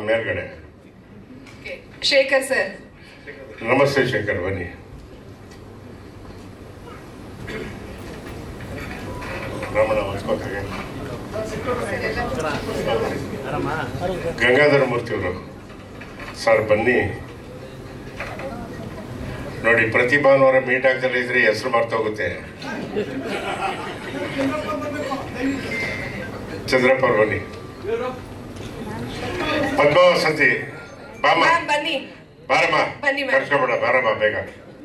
ಮೇಲ್ಗಡೆ Okay. Shekhar sir ನಮಸ್ತೆ ಶಂಕರ್ ಬನ್ನಿ ರಮಣ ಹೊತ್ಕೋತಾರೆ ಗಂಗಾಧರ ಮೂರ್ತಿಯವರು ಸರ್ ಬನ್ನಿ ನೋಡಿ ಪ್ರತಿ ಭಾನುವಾರ ಮೀಟ್ ಆಗ್ದಲ್ಲ ಇದ್ರೆ ಹೆಸರು ಮರ್ತೋಗುತ್ತೆ ಚಂದ್ರಪ್ಪ ಅವ್ರು ಬನ್ನಿ ಪದ್ಮಾವಸಂತಿ ಬಾಮ ಮ್ಯಾಮ್ ಬನ್ನಿ ಬಾರಮ್ಮ ಬನ್ನಿ ma'am. ಕರ್ಸ್ಕೊಬೇಡ ಬಾರಮ್ಮ ಬೇಗ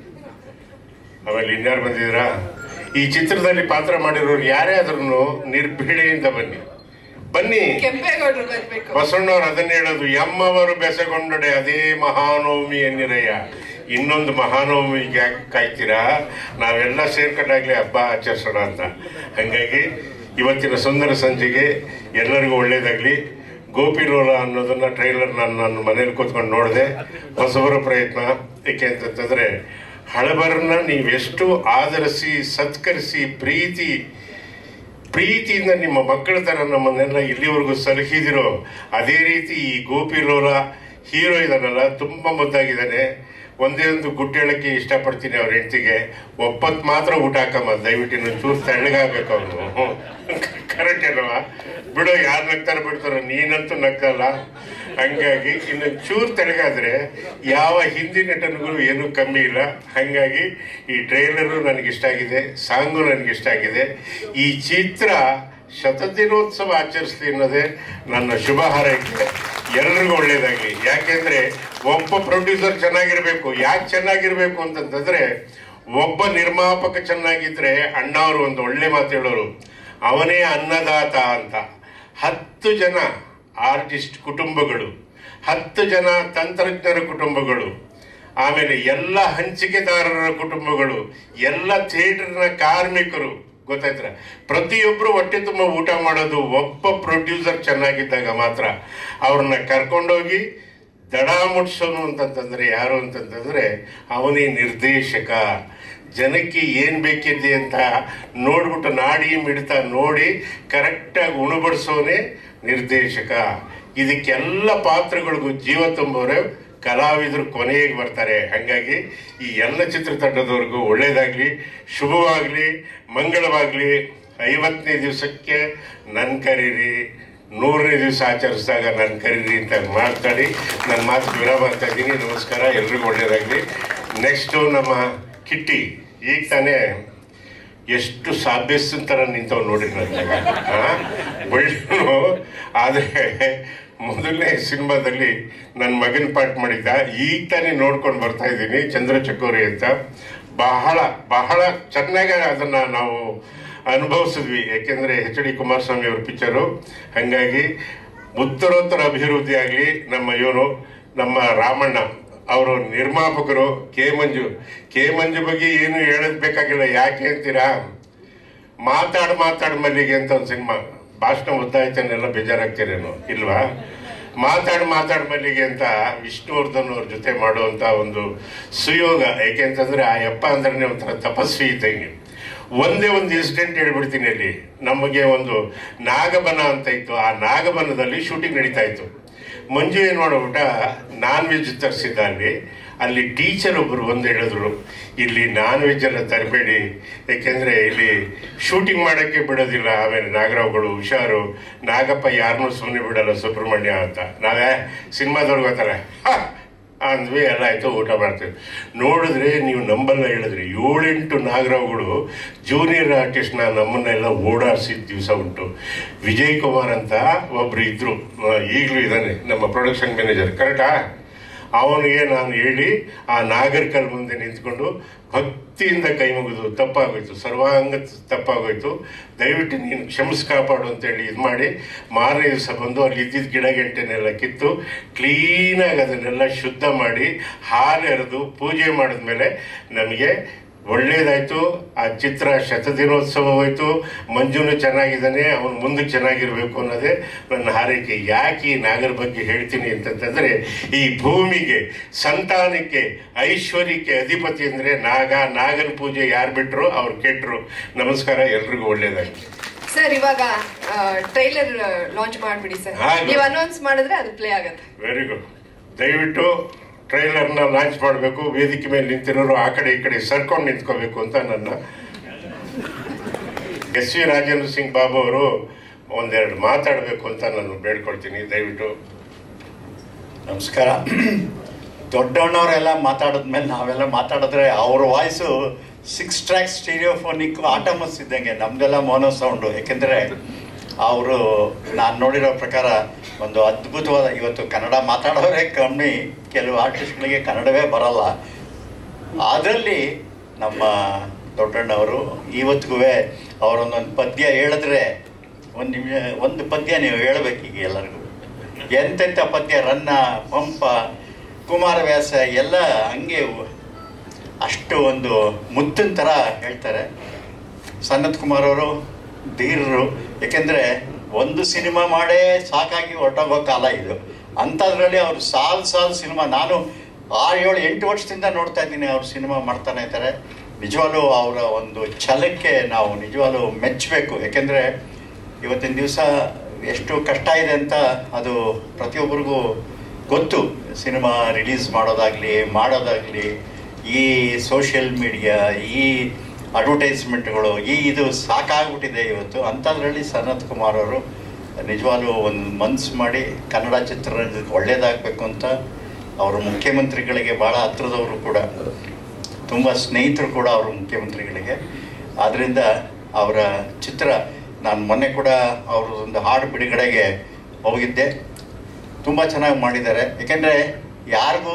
ಆಮೇಲೆ ಇನ್ಯಾರು ಬಂದಿದ್ದೀರಾ ಈ ಚಿತ್ರದಲ್ಲಿ ಪಾತ್ರ ಮಾಡಿರೋರು ಯಾರೇ ಆದ್ರೂ ನಿರ್ಭೀಡೆಯಿಂದ ಬನ್ನಿ ಬನ್ನಿ ಕೆಂಪೇಗೌಡರು ಬರ್ಬೇಕು ಬಸವಣ್ಣವ್ರು ಅದನ್ನ ಹೇಳೋದು ಎಮ್ಮವರು ಬೆಸಗೊಂಡಡೆ ಅದೇ ಮಹಾನವಮಿ ಎನ್ನಿರಯ್ಯ ಇನ್ನೊಂದು ಮಹಾನವಮಿಗೆ ಯಾಕೆ ಕಾಯ್ತೀರಾ ನಾವೆಲ್ಲ ಸೇರ್ಕೊಂಡಾಗ್ಲೇ ಹಬ್ಬ ಆಚರಿಸೋಣ ಅಂತ ಹಂಗಾಗಿ ಇವತ್ತಿನ ಸುಂದರ ಸಂಜೆಗೆ ಎಲ್ಲರಿಗೂ ಒಳ್ಳೇದಾಗ್ಲಿ ಗೋಪಿಲೋಲ ಅನ್ನೋದನ್ನ ಟ್ರೈಲರ್ ನಾನು ನನ್ನ ಮನೇಲಿ ಕೂತ್ಕೊಂಡು ನೋಡಿದೆ ಹೊಸಬರ ಪ್ರಯತ್ನ ಏಕೆ ಅಂತಂತಂದ್ರೆ ಹಳಬರನ್ನ ನೀವೆಷ್ಟು ಆದರಿಸಿ ಸತ್ಕರಿಸಿ ಪ್ರೀತಿ ಪ್ರೀತಿಯಿಂದ ನಿಮ್ಮ ಮಕ್ಕಳ ತರ ನಮ್ಮನ್ನೆಲ್ಲ ಇಲ್ಲಿವರೆಗೂ ಸಲಹಿದಿರೋ ಅದೇ ರೀತಿ ಈ ಗೋಪಿ ಲೋಲ ಹೀರೋ ಇದಾನಲ್ಲ ತುಂಬಾ ಮುದ್ದಾಗಿದ್ದಾನೆ ಒಂದೇ ಒಂದು ಗುಡ್ ಹೇಳಕ್ಕೆ ಇಷ್ಟಪಡ್ತೀನಿ ಅವ್ರ ಹೆಂಡತಿಗೆ ಒಪ್ಪತ್ ಮಾತ್ರ ಊಟ ಹಾಕಮ್ಮ ದಯವಿಟ್ಟು ಇನ್ನೊಂದು ಚೂರು ತಣ್ಣಗಾಗ್ಬೇಕು ಅವನು ಕರೆಕ್ಟ್ ಏನವ ಬಿಡು ಯಾರು ನಗ್ತಾರ ಬಿಡ್ತಾರೋ ನೀನಂತೂ ನಗ್ತಲ್ಲ ಹಂಗಾಗಿ ಇನ್ನು ಚೂರು ತೆಳಗಾದ್ರೆ ಯಾವ ಹಿಂದಿ ನಟನಿಗೂ ಏನೂ ಕಮ್ಮಿ ಇಲ್ಲ ಹಂಗಾಗಿ ಈ ಟ್ರೈಲರು ನನಗೆ ಇಷ್ಟ ಆಗಿದೆ ಸಾಂಗು ನನಗೆ ಇಷ್ಟ ಆಗಿದೆ ಈ ಚಿತ್ರ ಶತದಿನೋತ್ಸವ ಆಚರಿಸ್ಲಿ ಅನ್ನೋದೇ ನನ್ನ ಶುಭ ಹಾರೈಕೆ ಎಲ್ರಿಗೂ ಒಳ್ಳೇದಾಗ್ಲಿ ಯಾಕೆಂದ್ರೆ ಒಬ್ಬ ಪ್ರೊಡ್ಯೂಸರ್ ಚೆನ್ನಾಗಿರ್ಬೇಕು ಯಾಕೆ ಚೆನ್ನಾಗಿರ್ಬೇಕು ಅಂತಂತಂದ್ರೆ ಒಬ್ಬ ನಿರ್ಮಾಪಕ ಚೆನ್ನಾಗಿದ್ರೆ ಅಣ್ಣ ಅವರು ಒಂದು ಒಳ್ಳೆ ಮಾತು ಹೇಳೋರು ಅವನೇ ಅನ್ನದಾತ ಅಂತ ಹತ್ತು ಜನ ಆರ್ಟಿಸ್ಟ್ ಕುಟುಂಬಗಳು ಹತ್ತು ಜನ ತಂತ್ರಜ್ಞರ ಕುಟುಂಬಗಳು ಆಮೇಲೆ ಎಲ್ಲ ಹಂಚಿಕೆದಾರರ ಕುಟುಂಬಗಳು ಎಲ್ಲ ಥಿಯೇಟರ್ನ ಕಾರ್ಮಿಕರು ಗೊತ್ತಾಯ್ತರ ಪ್ರತಿಯೊಬ್ರು ಹೊಟ್ಟೆ ತುಂಬ ಊಟ ಮಾಡೋದು ಒಬ್ಬ ಪ್ರೊಡ್ಯೂಸರ್ ಚೆನ್ನಾಗಿದ್ದಾಗ ಮಾತ್ರ ಅವ್ರನ್ನ ಕರ್ಕೊಂಡೋಗಿ ದಡ ಮುಟ್ಸೋನು ಅಂತಂತಂದ್ರೆ ಯಾರು ಅಂತಂತಂದ್ರೆ ಅವನೇ ನಿರ್ದೇಶಕ ಜನಕ್ಕೆ ಏನ್ ಬೇಕಿದೆ ಅಂತ ನೋಡ್ಬಿಟ್ಟು ನಾಡಿ ಮಿಡ್ತಾ ನೋಡಿ ಕರೆಕ್ಟಾಗಿ ಉಣಬಡಿಸೋನೆ ನಿರ್ದೇಶಕ ಇದಕ್ಕೆಲ್ಲ ಪಾತ್ರಗಳಿಗೂ ಜೀವ ತುಂಬೋರೆ ಕಲಾವಿದರು ಕೊನೆಗೆ ಬರ್ತಾರೆ ಹಂಗಾಗಿ ಈ ಎಲ್ಲ ಚಿತ್ರತಂಡದವ್ರಿಗೂ ಒಳ್ಳೇದಾಗ್ಲಿ ಶುಭವಾಗ್ಲಿ ಮಂಗಳವಾಗ್ಲಿ ಐವತ್ತನೇ ದಿವಸಕ್ಕೆ ನನ್ ಕರೀರಿ ನೂರನೇ ದಿವಸ ಆಚರಿಸಿದಾಗ ನನ್ ಕರೀರಿ ಅಂತ ಮಾತಾಡಿ ನನ್ನ ಮಾತು ವಿರಾಮ ಮಾಡ್ತಾ ಇದ್ದೀನಿ ನಮಸ್ಕಾರ ಎಲ್ರಿಗೂ ಒಳ್ಳೇದಾಗ್ಲಿ ನೆಕ್ಸ್ಟು ನಮ್ಮ ಕಿಟ್ಟಿ ಈಗ ತಾನೇ ಎಷ್ಟು ಸಾಭ್ಯಸ್ಸನ್ ತರ ನಿಂತವ್ ನೋಡಿರಿ ನನಗೆ ಒಳ್ಳೆನು ಆದ್ರೆ ಮೊದಲನೇ ಸಿನಿಮಾದಲ್ಲಿ ನನ್ನ ಮಗನ ಪಾಠ ಮಾಡಿದ್ದ ಈಗ ತಾನೇ ನೋಡ್ಕೊಂಡು ಬರ್ತಾ ಇದ್ದೀನಿ ಚಂದ್ರ ಚಕೋರಿ ಅಂತ ಬಹಳ ಬಹಳ ಚೆನ್ನಾಗಿ ಅದನ್ನ ನಾವು ಅನುಭವಿಸಿದ್ವಿ ಯಾಕೆಂದ್ರೆ ಎಚ್ ಡಿ ಕುಮಾರಸ್ವಾಮಿ ಅವ್ರ ಪಿಕ್ಚರು ಹಂಗಾಗಿ ಉತ್ತರೋತ್ತರ ಅಭಿವೃದ್ಧಿ ಆಗಲಿ ನಮ್ಮ ಇವರು ನಮ್ಮ ರಾಮಣ್ಣ ಅವರು ನಿರ್ಮಾಪಕರು ಕೆ ಮಂಜು ಕೆ ಮಂಜು ಬಗ್ಗೆ ಏನು ಹೇಳೋದ್ ಬೇಕಾಗಿಲ್ಲ ಯಾಕೆ ಅಂತೀರಾ ಮಾತಾಡ್ ಮಾತಾಡ್ ಮಲ್ಲಿಗೆ ಅಂತ ಒಂದು ಸಿನಿಮಾ ಭಾಷಣ ಒತ್ತಾಯ್ತಾನೆಲ್ಲ ಬೇಜಾರಾಗ್ತೀರೇನು ಇಲ್ವಾ ಮಾತಾಡ್ ಮಾತಾಡ್ ಮಲ್ಲಿಗೆ ಅಂತ ವಿಷ್ಣುವರ್ಧನ್ ಅವ್ರ ಜೊತೆ ಮಾಡುವಂತ ಒಂದು ಸುಯೋಗ ಯಾಕೆಂತಂದ್ರೆ ಆ ಯಪ್ಪ ಅಂದ್ರೆ ಒಂಥರ ತಪಸ್ವಿ ಇದ್ದಂಗೆ ಒಂದೇ ಒಂದು ಇನ್ಸಿಡೆಂಟ್ ಹೇಳ್ಬಿಡ್ತೀನಿ ಅಲ್ಲಿ ನಮಗೆ ಒಂದು ನಾಗಬನ ಅಂತ ಇತ್ತು ಆ ನಾಗಬನದಲ್ಲಿ ಶೂಟಿಂಗ್ ನಡೀತಾ ಇತ್ತು ಮಂಜು ಏನ್ ಮಾಡ್ಬಿಟ್ಟ ನಾನ್ ವೆಜ್ ತರಿಸಿದ್ದ ಅಲ್ಲಿ ಅಲ್ಲಿ ಟೀಚರ್ ಒಬ್ರು ಬಂದು ಹೇಳಿದ್ರು ಇಲ್ಲಿ ನಾನ್ ವೆಜ್ ಎಲ್ಲ ತರಬೇಡಿ ಯಾಕೆಂದ್ರೆ ಇಲ್ಲಿ ಶೂಟಿಂಗ್ ಮಾಡಕ್ಕೆ ಬಿಡೋದಿಲ್ಲ ಆಮೇಲೆ ನಾಗರಾವ್ಗಳು ಹುಷಾರು ನಾಗಪ್ಪ ಯಾರನ್ನೂ ಸುಮ್ಮನೆ ಬಿಡಲ್ಲ ಸುಬ್ರಹ್ಮಣ್ಯ ಅಂತ ನಾವೇ ಸಿನಿಮಾದವ್ರು ಗೊತ್ತಲ್ಲ ಹ! ಅಂದ್ವಿ ಎಲ್ಲ ಆಯ್ತು ಊಟ ಮಾಡ್ತೀವಿ ನೋಡಿದ್ರೆ ನೀವು ನಂಬಲ್ಲ ಹೇಳಿದ್ರಿ ಏಳೆಂಟು ನಾಗರಾವ್ಗಳು ಜೂನಿಯರ್ ಆರ್ಟಿಸ್ಟ್ನ ನಮ್ಮನ್ನೆಲ್ಲ ಓಡಾಡಿಸಿದ ದಿವಸ ಉಂಟು ವಿಜಯ್ ಕುಮಾರ್ ಅಂತ ಒಬ್ರು ಇದ್ರು ಆ, ಈಗಲೂ ಇದ್ದಾನೆ ನಮ್ಮ ಪ್ರೊಡಕ್ಷನ್ ಮ್ಯಾನೇಜರ್ ಕರೆಕ್ಟಾ ಅವನಿಗೆ ನಾನು ಹೇಳಿ ಆ ನಾಗರಿಕರ ಮುಂದೆ ನಿಂತ್ಕೊಂಡು ಭಕ್ತಿಯಿಂದ ಕೈ ಮುಗಿದು ತಪ್ಪಾಗೋಯ್ತು ಸರ್ವಾಂಗ ತಪ್ಪಾಗೋಯ್ತು ದಯವಿಟ್ಟು ನೀನು ಕ್ಷಮಿಸ್ ಕಾಪಾಡು ಅಂತೇಳಿ ಇದು ಮಾಡಿ ಮಾರನೇ ದಿವಸ ಬಂದು ಅಲ್ಲಿ ಇದ್ದಿದ್ದ ಗಿಡ ಗೆಂಟೆನೆಲ್ಲ ಕಿತ್ತು ಕ್ಲೀನಾಗಿ ಅದನ್ನೆಲ್ಲ ಶುದ್ಧ ಮಾಡಿ ಹಾಲು ಎರೆದು ಪೂಜೆ ಮಾಡಿದ್ಮೇಲೆ ನಮಗೆ ಒಳ್ಳೇದಾಯ್ತು ಆ ಚಿತ್ರ ಶತದಿನೋತ್ಸವ ಹೋಯ್ತು ಮಂಜುನು ಚೆನ್ನಾಗಿದ್ದಾನೆ ಅವನು ಮುಂದಕ್ಕೆ ಚೆನ್ನಾಗಿರ್ಬೇಕು ಅನ್ನೋದೇ ನನ್ನ ಹಾರೈಕೆ ಯಾಕೆ ಈ ನಾಗರ ಬಗ್ಗೆ ಹೇಳ್ತೀನಿ ಅಂತಂತಂದ್ರೆ ಈ ಭೂಮಿಗೆ ಸಂತಾನಕ್ಕೆ ಐಶ್ವರ್ಯಕ್ಕೆ ಅಧಿಪತಿ ಅಂದ್ರೆ ನಾಗ ನಾಗನ ಪೂಜೆ ಯಾರು ಬಿಟ್ರು ಅವ್ರು ಕೆಟ್ರು ನಮಸ್ಕಾರ ಎಲ್ರಿಗೂ ಒಳ್ಳೇದಾಗಿ ಸರ್ ಇವಾಗ ಟ್ರೈಲರ್ ಲಾಂಚ್ ಮಾಡ್ಬಿಡಿ ಸರ್ ಹಾಗೆ. ನೀವು ಅನೌನ್ಸ್ ಮಾಡಿದ್ರೆ ಅದು ಪ್ಲೇ ಆಗತ್ತೆ ವೆರಿ ಗುಡ್ ದಯವಿಟ್ಟು ಟ್ರೈಲರ್ನ ಲಾಂಚ್ ಮಾಡಬೇಕು ವೇದಿಕೆ ಮೇಲೆ ನಿಂತಿರೋರು ಆ ಕಡೆ ಈ ಕಡೆ ಸರ್ಕೊಂಡು ನಿಂತ್ಕೋಬೇಕು ಅಂತ ನನ್ನ ಎಸ್ ವಿ ರಾಜೇಂದ್ರ ಸಿಂಗ್ ಬಾಬು ಅವರು ಒಂದೆರಡು ಮಾತಾಡಬೇಕು ಅಂತ ನಾನು ಬೇಡ್ಕೊಳ್ತೀನಿ ದಯವಿಟ್ಟು ನಮಸ್ಕಾರ ದೊಡ್ಡಣ್ಣವರೆಲ್ಲ ಮಾತಾಡಿದ್ಮೇಲೆ ನಾವೆಲ್ಲ ಮಾತಾಡಿದ್ರೆ ಅವ್ರ voice six track stereophonic Atmos ಇದ್ದಂಗೆ ನಮ್ದೆಲ್ಲ ಮೋನೋ ಸೌಂಡು ಯಾಕೆಂದರೆ ಅವರು ನಾನು ನೋಡಿರೋ ಪ್ರಕಾರ ಒಂದು ಅದ್ಭುತವಾದ ಇವತ್ತು ಕನ್ನಡ ಮಾತಾಡೋರೇ ಕಮ್ಮಿ ಕೆಲವು ಆರ್ಟಿಸ್ಟ್ಗಳಿಗೆ ಕನ್ನಡವೇ ಬರಲ್ಲ ಅದರಲ್ಲಿ ನಮ್ಮ ದೊಡ್ಡಣ್ಣವರು ಇವತ್ತಿಗೂ ಅವರೊಂದೊಂದು ಪದ್ಯ ಹೇಳಿದ್ರೆ ಒಂದು ನಿಮಿಷ ಒಂದು ಪದ್ಯ ನೀವು ಹೇಳ್ಬೇಕೀಗ ಎಲ್ಲರಿಗೂ ಎಂತೆಂಥ ಪದ್ಯ ರನ್ನ ಪಂಪ ಕುಮಾರವ್ಯಾಸ ಎಲ್ಲ ಹಂಗೆ ಅಷ್ಟು ಒಂದು ಮುತ್ತಿನ ಥರ ಹೇಳ್ತಾರೆ ಸನತ್ ಕುಮಾರ್ ಅವರು ಧೀರರು ಯಾಕೆಂದರೆ ಒಂದು ಸಿನಿಮಾ ಮಾಡೇ ಸಾಕಾಗಿ ಹೊರಟೋಗೋ ಕಾಲ ಇದು ಅಂಥದ್ರಲ್ಲಿ ಅವ್ರು ಸಾಲು ಸಾಲು ಸಿನಿಮಾ ನಾನು ಆರು ಏಳು ಎಂಟು ವರ್ಷದಿಂದ ನೋಡ್ತಾ ಇದ್ದೀನಿ ಅವ್ರು ಸಿನಿಮಾ ಮಾಡ್ತಾನೆ ಇದ್ದಾರೆ ನಿಜವಾಗ್ಲೂ ಅವರ ಒಂದು ಛಲಕ್ಕೆ ನಾವು ನಿಜವಾಗ್ಲೂ ಮೆಚ್ಚಬೇಕು ಯಾಕೆಂದರೆ ಇವತ್ತಿನ ದಿವಸ ಎಷ್ಟು ಕಷ್ಟ ಇದೆ ಅಂತ ಅದು ಪ್ರತಿಯೊಬ್ಬರಿಗೂ ಗೊತ್ತು ಸಿನಿಮಾ ರಿಲೀಸ್ ಮಾಡೋದಾಗಲಿ ಮಾಡೋದಾಗಲಿ ಈ ಸೋಷಿಯಲ್ ಮೀಡಿಯಾ ಈ ಅಡ್ವರ್ಟೈಸ್ಮೆಂಟ್ಗಳು ಈ ಇದು ಸಾಕಾಗ್ಬಿಟ್ಟಿದೆ ಇವತ್ತು ಅಂಥದ್ರಲ್ಲಿ ಸನತ್ ಕುಮಾರ್ ಅವರು ನಿಜವಾಗ್ಲೂ ಒಂದು ಮನ್ಸು ಮಾಡಿ ಕನ್ನಡ ಚಿತ್ರರಂಗಕ್ಕೆ ಒಳ್ಳೇದಾಗಬೇಕು ಅಂತ ಅವರು ಮುಖ್ಯಮಂತ್ರಿಗಳಿಗೆ ಭಾಳ ಹತ್ರದವರು ಕೂಡ ತುಂಬ ಸ್ನೇಹಿತರು ಕೂಡ ಅವರು ಮುಖ್ಯಮಂತ್ರಿಗಳಿಗೆ ಆದ್ದರಿಂದ ಅವರ ಚಿತ್ರ ನಾನು ಮೊನ್ನೆ ಕೂಡ ಅವರು ಒಂದು ಹಾಡು ಬಿಡುಗಡೆಗೆ ಹೋಗಿದ್ದೆ ತುಂಬ ಚೆನ್ನಾಗಿ ಮಾಡಿದ್ದಾರೆ ಯಾಕೆಂದರೆ ಯಾರಿಗೂ